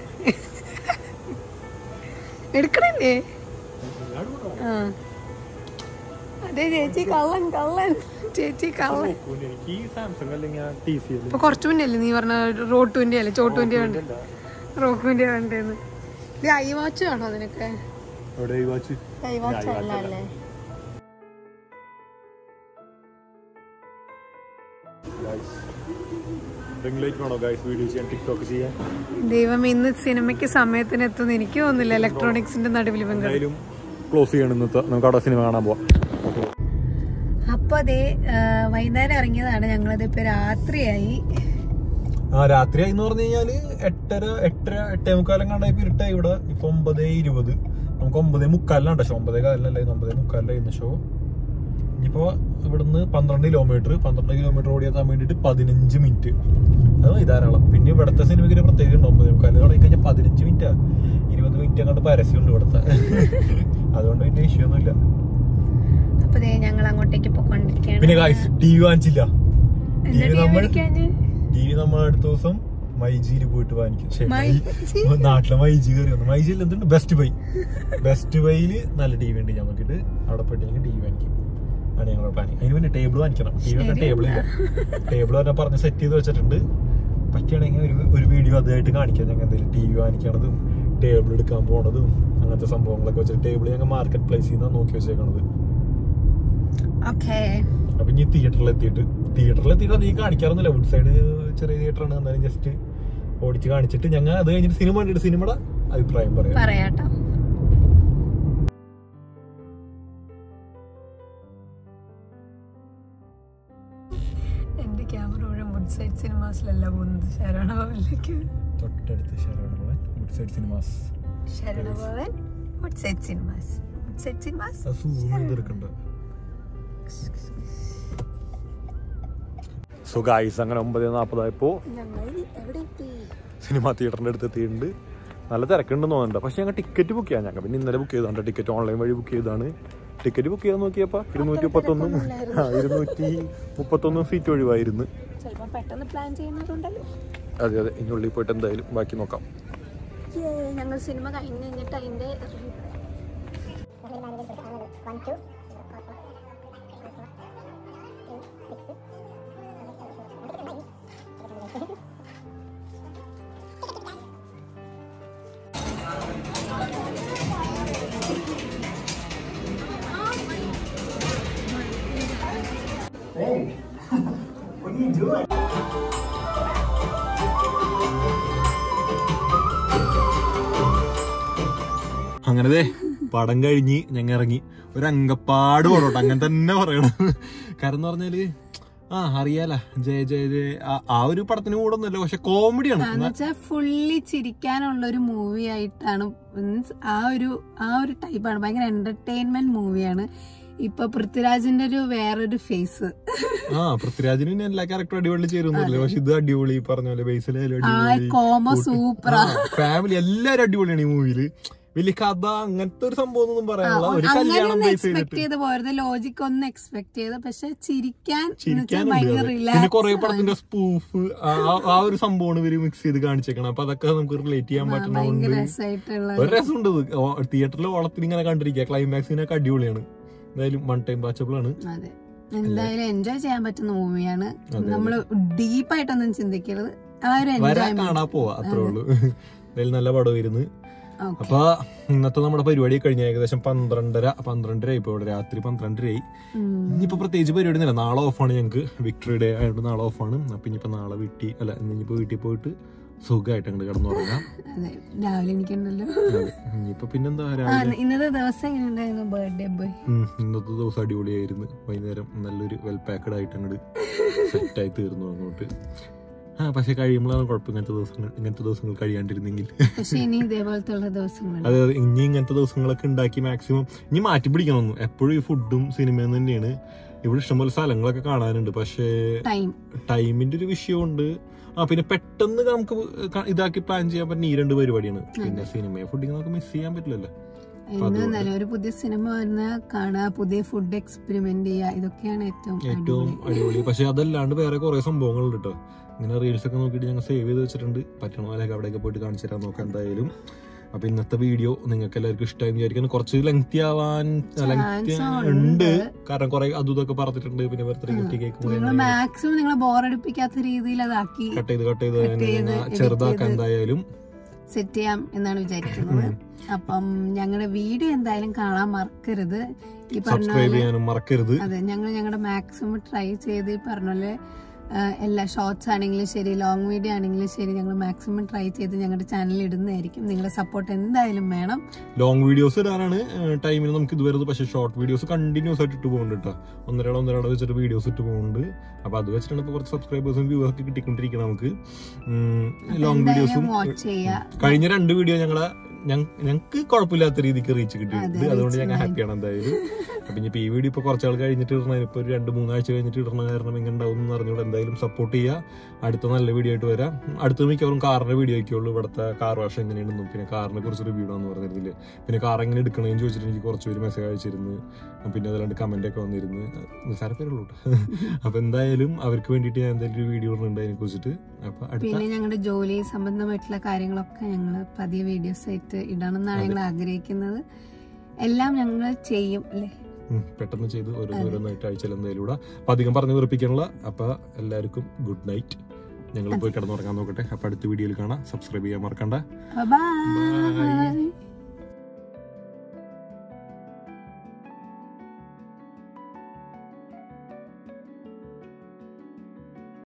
എടുക്കണല്ലേ ഞാൻ എടുക്കണോ? ആ അതെ ചേച്ചി കള്ളൻ കള്ളൻ ചേച്ചി കള്ളൻ നോക്കൂല. എനിക്ക് ഈ സാംസങ് അല്ലെങ്കിൽ ആ ടി സി ഇപ്പൊ കുറച്ചു മുന്നേ അല്ലേ നീ പറഞ്ഞ റോട്ടുവിന്റെ അല്ലേ ചോട്ടുവിന്റെ വേണ്ട റോക്കുവിന്റെ വേണ്ടേന്ന് ഇത് ഐ വാച്ച് വേണോ നിനക്ക് എവിടെ ഈ വാച്ച് ഐ വാച്ച് അല്ല അല്ലേ എന്തെങ്കിലേക്ക് വേണോ ഗൈസ് വീഡിയോ ചെയ്യാൻ ടിക്ടോക്ക് ചെയ്യാൻ ദൈവം ഇന്ന് സിനിമയ്ക്ക് സമയത്തിന് എത്തുന്ന എനിക്ക് തോന്നുന്നില്ല ഇലക്ട്രോണിക്സിന്റെ നടുവിൽ പങ്കെടുക്കും എന്തായാലും ക്ലോസ് ചെയ്യണം ഇന്നത്തെ നമുക്ക് അവിടെ സിനിമ കാണാൻ പോവാം അപ്പൊ അതേ വൈകുന്നേരം ഇറങ്ങിയതാണ് ഞങ്ങളത് ഇപ്പൊ രാത്രിയായി ആ രാത്രിയായി എന്ന് പറഞ്ഞു കഴിഞ്ഞാല് എട്ടര എട്ടര എട്ടേ മുക്കാലം കണ്ടായി ഇരുട്ടായി ഇവിടെ ഇപ്പൊ ഒമ്പതേ ഇരുപത് നമുക്ക് ഒമ്പതേ മുക്കാലിനാണ് ഷോ ഒമ്പതേ കാലിനല്ലേ ഒമ്പതേ മുക്കാലിലായിരുന്നു ഷോ ഇനിയിപ്പോ ഇവിടുന്ന് പന്ത്രണ്ട് കിലോമീറ്റർ പന്ത്രണ്ട് കിലോമീറ്റർ ഓടിയെത്താൻ വേണ്ടിയിട്ട് പതിനഞ്ച് മിനിറ്റ് അത് മതി ധാരാളം പിന്നെ ഇവിടുത്തെ സിനിമയ്ക്ക് ഒരു പ്രത്യേകത ഉണ്ട് ഒമ്പതേ മുക്കാലിന് തുടങ്ങി കഴിഞ്ഞാൽ പതിനഞ്ച് മിനിറ്റാ ഇരുപത് മിനിറ്റ് അങ്ങോട്ട് പരസ്യമുണ്ട് ഇവിടുത്തെ അതുകൊണ്ട് പിന്നെ ഇഷ്യൂ ഒന്നുമില്ല അപ്പൊ ദേ ഞങ്ങൾ അങ്ങോട്ടേക്ക് പോയിക്കൊണ്ടിരിക്കുകയാണ് പിന്നെ ഗായ്സ് ടി വി വാങ്ങിച്ചില്ല ടി എന്താ വി TV നമ്മൾ മേടിക്കാഞ്ഞ്? ടി വി നമ്മൾ അടുത്ത ദിവസം മൈജിയിൽ പോയിട്ട് വാങ്ങിക്കും ശ്ശെ, മൈജി? മൈ- നാട്ടിലെ മൈജി കയറി വന്നു മൈജിയിൽ എന്തുണ്ട് ബെസ്റ്റ് ബൈ ബെസ്റ്റ് ബൈയില് നല്ല ടി വി ഉണ്ട് ഞാൻ നോക്കിയിട്ട് അവിടെ പോയിട്ട് ടി വി വാങ്ങിക്കും ആണ് ഞങ്ങളുടെ പ്ലാനിങ് അതിന് പിന്നെ ടേബിൾ വാങ്ങിക്കണം ടി വി ടേബിൾ ഇല്ല ടേബിൾ പറഞ്ഞാൽ പറഞ്ഞ് സെറ്റ് ചെയ്ത് വെച്ചിട്ടുണ്ട് പറ്റുകയാണെങ്കിൽ ഒരു ഒരു വീഡിയോ അതായിട്ട് കാണിക്കാം ഞങ്ങൾ എന്തെങ്കിലും ടി വി വാങ്ങിക്കണതും ടേബിൾ എടുക്കാൻ പോണതും അങ്ങനത്തെ സംഭവങ്ങളൊക്കെ വെച്ചിട്ട് ടേബിൾ ഞങ്ങൾ മാർക്കറ്റ് പ്ലേസിൽ നിന്നാണ് നോക്കി വെച്ചേക്കണത് ഓക്കേ അപ്പൊ ഇനി തിയേറ്ററിൽ എത്തിയിട്ട് തിയേറ്ററിൽ എത്തിയിട്ട് നീ കാണിക്കാറൊന്നുമില്ല വുഡ് സൈഡ് ചെറിയ തിയേറ്ററാണ് എന്നാലും ജസ്റ്റ് ഓടിച്ച് കാണിച്ചിട്ട് ഞങ്ങൾ അത് കഴിഞ്ഞിട്ട് സിനിമ കണ്ടിട്ട് സിനിമയുടെ അഭിപ്രായം പറയാം പറയാട്ടോ എന്റെ ക്യാമറ മുഴുവൻ വുഡ് സൈഡ് സിനിമാസിലല്ല പോകുന്നത് ശരണഭവനിലേക്ക് തൊട്ടടുത്ത് Saravana Bhavan Woodside Cinemas Saravana Bhavan Woodside Cinemas Woodside Cinemas അത് സൂം ചെയ്തെടുക്കണ്ട സോ ഗായ്സ് അങ്ങനെ ഒമ്പത് നാൽപ്പതായപ്പോ ഞങ്ങൾ എവിടെ എത്തി സിനിമ തിയേറ്ററിന്റെ അടുത്ത് എത്തിയിട്ടുണ്ട് നല്ല തിരക്കുണ്ടെന്ന് തോന്നുന്നുണ്ട് പക്ഷെ ഞങ്ങൾ ടിക്കറ്റ് ബുക്ക് ചെയ്യാൻ ഞങ്ങൾ പിന്നെ ഇന്നലെ ബുക്ക് ചെയ്താണ് ടിക്കറ്റ് ഓൺലൈൻ വഴി ബുക്ക് ചെയ്താണ് ടിക്കറ്റ് ബുക്ക് ചെയ്യാൻ നോക്കിയപ്പോ ഇരുന്നൂറ്റി മുപ്പത്തൊന്നും ആ ഇരുന്നൂറ്റി മുപ്പത്തൊന്നും സീറ്റ് ഒഴിവായിരുന്നു ചിലപ്പോ പെട്ടെന്ന് പ്ലാൻ ചെയ്യുന്നതുണ്ടല്ലോ അതെ അതെ ഇനി ഉള്ളിൽ പോയിട്ട് എന്തായാലും ബാക്കി നോക്കാം ഞങ്ങൾ സിനിമ കഴിഞ്ഞ് കഴിഞ്ഞിട്ട് അതിന്റെ അങ്ങനെ ദേ പടം കഴിഞ്ഞ് ഞങ്ങൾ ഇറങ്ങി ഒരു അങ്കപ്പാട് പടോട്ടോ അങ്ങനെ തന്നെ പറയണം കാരണം എന്ന് പറഞ്ഞാല് ആ അറിയാല ജയ ജയ ജയ ആ- ആ ഒരു പടത്തിന് കൂടെ ഒന്നുമില്ല പക്ഷെ കോമഡിയാണ് വെച്ചാൽ ഫുള്ളി ചിരിക്കാനുള്ള ഒരു മൂവി ആയിട്ടാണ് മീൻസ് ആ ഒരു ആ ഒരു ടൈപ്പാണ് ഭയങ്കര എന്റർടൈൻമെന്റ് മൂവിയാണ് ഇപ്പൊ പൃഥ്വിരാജിന്റെ ഒരു വേറൊരു ഫേസ് ആ പൃഥ്വിരാജിന് പിന്നെ എല്ലാ ക്യാരക്ടറും അടിപൊളി ചേരുന്നില്ല പക്ഷെ ഇത് അടിപൊളി പറഞ്ഞ പോലെ ബേസിലായാലും ആ അടിപൊളി കോമ സൂപ്പറാ ഫാമിലി എല്ലാരും അടിപൊളിയാണ് ഈ മൂവിയില് വലിയ കഥ അങ്ങനത്തെ ഒരു സംഭവം ഒന്നും പറയാനുള്ള ഒരു കല്യാണം അങ്ങനെയൊന്നും ബേസ് എക്സ്പെക്ട് ചെയ്തിട്ട് ചെയ്ത് പോരുത് ലോജിക് ഒന്നും എക്സ്പെക്ട് ചെയ്ത് പക്ഷെ ചിരിക്കാൻ എന്ന് വെച്ചാ ചിരിക്കാനുണ്ട് ഭയങ്കര അത്. പിന്നെ റിലാക്സ് കുറെ പടത്തിന്റെ സ്പൂഫ് ആ ഒരു സംഭവമാണ് ഇവര് മിക്സ് ചെയ്ത് കാണിച്ചേക്കണം അപ്പൊ അതൊക്കെ നമുക്ക് റിലേറ്റ് ചെയ്യാൻ ഭയങ്കര പറ്റണോണ്ട് രസമായിട്ടുള്ള ഒരു രസമുണ്ട് തിയേറ്ററിൽ ഓളത്തിൽ ഇങ്ങനെ കണ്ടിരിക്കുക ക്ലൈമാക്സിനൊക്കെ അടിപൊളിയാണ് എന്തായാലും വൺ ടൈം വാച്ചബിൾ ആണ് അതെ എന്തായാലും എൻജോയ് ചെയ്യാൻ പറ്റുന്ന മൂവിയാണ് നമ്മള് ഡീപ്പായിട്ടൊന്നും ചിന്തിക്കരുത് ആ ഒരു വരാൻ എൻജോയ്മെന്റ് കാണാ പോവാ അത്രേ ഉള്ളൂ എന്തായാലും നല്ല പടമായിരുന്നു ഓക്കെ അപ്പൊ ഇന്നത്തെ നമ്മുടെ പരിപാടി കഴിഞ്ഞ ഏകദേശം പന്ത്രണ്ടര പന്ത്രണ്ടര ഇപ്പൊ ഇവിടെ രാത്രി പന്ത്രണ്ടരയായി ഇനിയിപ്പോ പ്രത്യേകിച്ച് പരിപാടി ഒന്നുമില്ല നാളെ ഓഫാണ് ഞങ്ങൾക്ക് വിക്ടറി ഡേ ആയതുകൊണ്ട് നാളെ ഓഫാണ് അപ്പൊ ഇനിയിപ്പോ നാളെ വീട്ടിൽ അല്ല ഇനിയിപ്പോ വീട്ടിൽ പോയിട്ട് സുഖമായിട്ട് അങ്ങോട്ട് കിടന്നുറങ്ങാം അതെ രാവിലെ എനിക്കുണ്ടല്ലോ അതെ ഇനിയിപ്പോ പിന്നെന്താ ആ രാവിലെ ഇന്നത്തെ ദിവസം എങ്ങനെ ഉണ്ടായിരുന്നു ബർത്ത്ഡേ ബോയ് ഉം, ഇന്നത്തെ ദിവസം അടിപൊളിയായിരുന്നു വൈകുന്നേരം നല്ലൊരു വെൽ പാക്കഡ് ആയിട്ട് അങ്ങോട്ട് സെറ്റായി തീർന്നു അങ്ങോട്ട് ആ പക്ഷെ കഴിയുമ്പോഴാണ് കുഴപ്പം ഇങ്ങനത്തെ ദിവസങ്ങൾ ഇങ്ങനത്തെ ദിവസങ്ങൾ കഴിയാണ്ടിരുന്നെങ്കിൽ പക്ഷെ ഇനി ഇതേപോലത്തെ ഉള്ള ദിവസങ്ങളുണ്ട് അതെ അതെ ഇനി ഇങ്ങനത്തെ ദിവസങ്ങളൊക്കെ ഉണ്ടാക്കി മാക്സിമം ഇനി മാറ്റി പിടിക്കണമെന്ന് എപ്പോഴും ഈ ഫുഡും സിനിമയും തന്നെയാണ് ഇവിടെ ഇഷ്ടംപോലെ സ്ഥലങ്ങളൊക്കെ കാണാനുണ്ട് പക്ഷേ ടൈം ടൈമിന്റെ ഒരു വിഷയമുണ്ട് ആ പിന്നെ പെട്ടെന്ന് നമുക്ക് ക- ഇതാക്കി പ്ലാൻ ചെയ്യാൻ പറ്റുന്ന ഈ രണ്ട് പരിപാടിയാണ് പിന്നെ സിനിമയെ ഫുഡിങ് നമുക്ക് മിസ് ചെയ്യാൻ പറ്റില്ലല്ലോ എന്നാലും ഒരു പുതിയ സിനിമ വന്ന കാണുക പുതിയ ഫുഡ് എക്സ്പെരിമെന്റ് ചെയ്യുക ഇതൊക്കെയാണ് ഏറ്റവും ഏറ്റവും അടിപൊളി പക്ഷെ അതല്ലാണ്ട് വേറെ കുറെ സംഭവങ്ങളുണ്ട് കേട്ടോ ഇങ്ങനെ റീൽസ് ഒക്കെ നോക്കിയിട്ട് ഞങ്ങൾ സേവ് ചെയ്ത് വെച്ചിട്ടുണ്ട് പറ്റണ പോലെയൊക്കെ അവിടെയൊക്കെ പോയിട്ട് കാണിച്ചു തരാൻ നോക്കാം എന്തായാലും അപ്പൊ ഇന്നത്തെ വീഡിയോ നിങ്ങൾക്ക് എല്ലാവർക്കും ഇഷ്ടമായി വിചാരിക്കുന്നു കുറച്ച് ലെങ്തി ആവാൻ ലെങ്തി Chance ഉണ്ട് ഉണ്ട്. കാരണം കുറെ അതും ഇതൊക്കെ പറഞ്ഞിട്ടുണ്ട് പിന്നെ ബർത്ത്ഡേ ഗിഫ്റ്റ് കേക്ക് നിങ്ങൾ മാക്സിമം നിങ്ങളെ ബോറടിപ്പിക്കാത്ത രീതിയിൽ അതാക്കി കട്ട് ചെയ്ത് കട്ട് ചെയ്ത് Cut തന്നെ ചെയ്ത്, ഞങ്ങൾ edit ചെറുതാക്കാൻ ചെയ്ത്. എന്തായാലും സെറ്റ് ചെയ്യാം എന്നാണ് വിചാരിക്കുന്നത് അപ്പം ഞങ്ങളുടെ വീഡിയോ എന്തായാലും കാണാൻ മറക്കരുത് ഈ പറഞ്ഞ സബ്സ്ക്രൈബ് പോലെ ചെയ്യാനും മറക്കരുത് അതെ ഞങ്ങൾ ഞങ്ങളുടെ മാക്സിമം ട്രൈ ചെയ്ത് ഈ പറഞ്ഞ പോലെ ആ, എല്ലാ ഷോർട്സ് ആണെങ്കിലും ശരി ലോങ് വീഡിയോ ആണെങ്കിലും ശരി ഞങ്ങൾ മാക്സിമം ട്രൈ ചെയ്ത് ഞങ്ങളുടെ ചാനലിൽ ഇടുന്നതായിരിക്കും നിങ്ങളുടെ സപ്പോർട്ട് എന്തായാലും വേണം ലോങ് വീഡിയോസ് ഇടാനാണ് ടൈമിന് നമുക്ക് ഇത് വരുന്നത് പക്ഷേ ഷോർട്ട് വീഡിയോസ് കണ്ടിന്യൂസ് ആയിട്ട് ഇട്ട് പോകുന്നുണ്ട് കേട്ടോ ഒന്നരട ഒന്നരട വെച്ചിട്ട് വീഡിയോസ് ഇട്ട് പോകുന്നുണ്ട് അപ്പൊ അത് വെച്ചിട്ടാണ് ഇപ്പൊ കുറച്ച് സബ്സ്ക്രൈബേഴ്സും വ്യൂവേഴ്സ് ഒക്കെ കിട്ടിക്കൊണ്ടിരിക്കണം നമുക്ക് ലോങ് വീഡിയോസും എന്തായാലും വാച്ച് ചെയ്യുക കഴിഞ്ഞ രണ്ട് വീഡിയോ ഞങ്ങളെ ഞങ്ങൾക്ക് കുഴപ്പമില്ലാത്ത രീതിക്ക് റീച്ച് കിട്ടിയിട്ടുണ്ട് അതെ, അതുകൊണ്ട് reach ഞങ്ങൾ ഹാപ്പിയാണ് എന്തായാലും അപ്പൊ ഇനിയിപ്പോ ഈ വീഡിയോ ഇപ്പൊ കുറച്ചാൾ കഴിഞ്ഞിട്ട് ഇടണം ഇപ്പൊ ഒരു രണ്ട് മൂന്നാഴ്ച കഴിഞ്ഞിട്ട് ഇടണ കാരണം എങ്ങനെ ഉണ്ടാവും എന്ന് അറിഞ്ഞൂടെ എന്തായാലും സപ്പോർട്ട് ചെയ്യുക അടുത്ത നല്ല വീഡിയോ ആയിട്ട് വരാം അടുത്ത മിക്കവാറും കാറിന്റെ വീഡിയോ ഒക്കെയുള്ളൂ ഇവിടുത്തെ കാർ വാഷ് എങ്ങനെയാണെന്നും പിന്നെ കാറിനെ കുറിച്ച് റിവ്യൂ ആണെന്ന് പറഞ്ഞിരുന്നില്ല പിന്നെ കാർ എങ്ങനെ എടുക്കണമെന്ന് ചോദിച്ചിട്ട് എനിക്ക് കുറച്ച് പേര് മെസ്സേജ് അയച്ചിരുന്നു പിന്നെ അതല്ലാണ്ട് കമന്റ് ഒക്കെ വന്നിരുന്നു നിസ്സാര പേരുള്ളൂ കേട്ടോ അപ്പൊ എന്തായാലും അവർക്ക് വേണ്ടിയിട്ട് ഞാൻ എന്തായാലും ഒരു വീഡിയോ ഇടുന്നുണ്ട് അതിനെ കുറിച്ചിട്ട് അപ്പൊ അടുത്ത പിന്നെ ഞങ്ങളുടെ ജോലി സംബന്ധമായിട്ടുള്ള കാര്യങ്ങളൊക്കെ ഞങ്ങൾ പതിയ വീഡിയോസ് ആയിട്ട് ഇടണം എന്നാണ് ഞങ്ങൾ ആഗ്രഹിക്കുന്നത് എല്ലാം ഞങ്ങൾ ചെയ്യും അല്ലേ ഉം, പെട്ടെന്ന് ചെയ്ത് ഓരോന്നോരോന്നായിട്ട് ആഴ്ചയിൽ എന്തായാലും ഇവിടെ അപ്പൊ അധികം പറഞ്ഞു വെറുപ്പിക്കാനുള്ള അപ്പൊ എല്ലാവർക്കും ഗുഡ് നൈറ്റ് ഞങ്ങൾ പോയി കിടന്നുറങ്ങാൻ നോക്കട്ടെ അപ്പൊ അടുത്ത വീഡിയോയിൽ കാണാം സബ്സ്ക്രൈബ് ചെയ്യാൻ മറക്കണ്ട ബൈ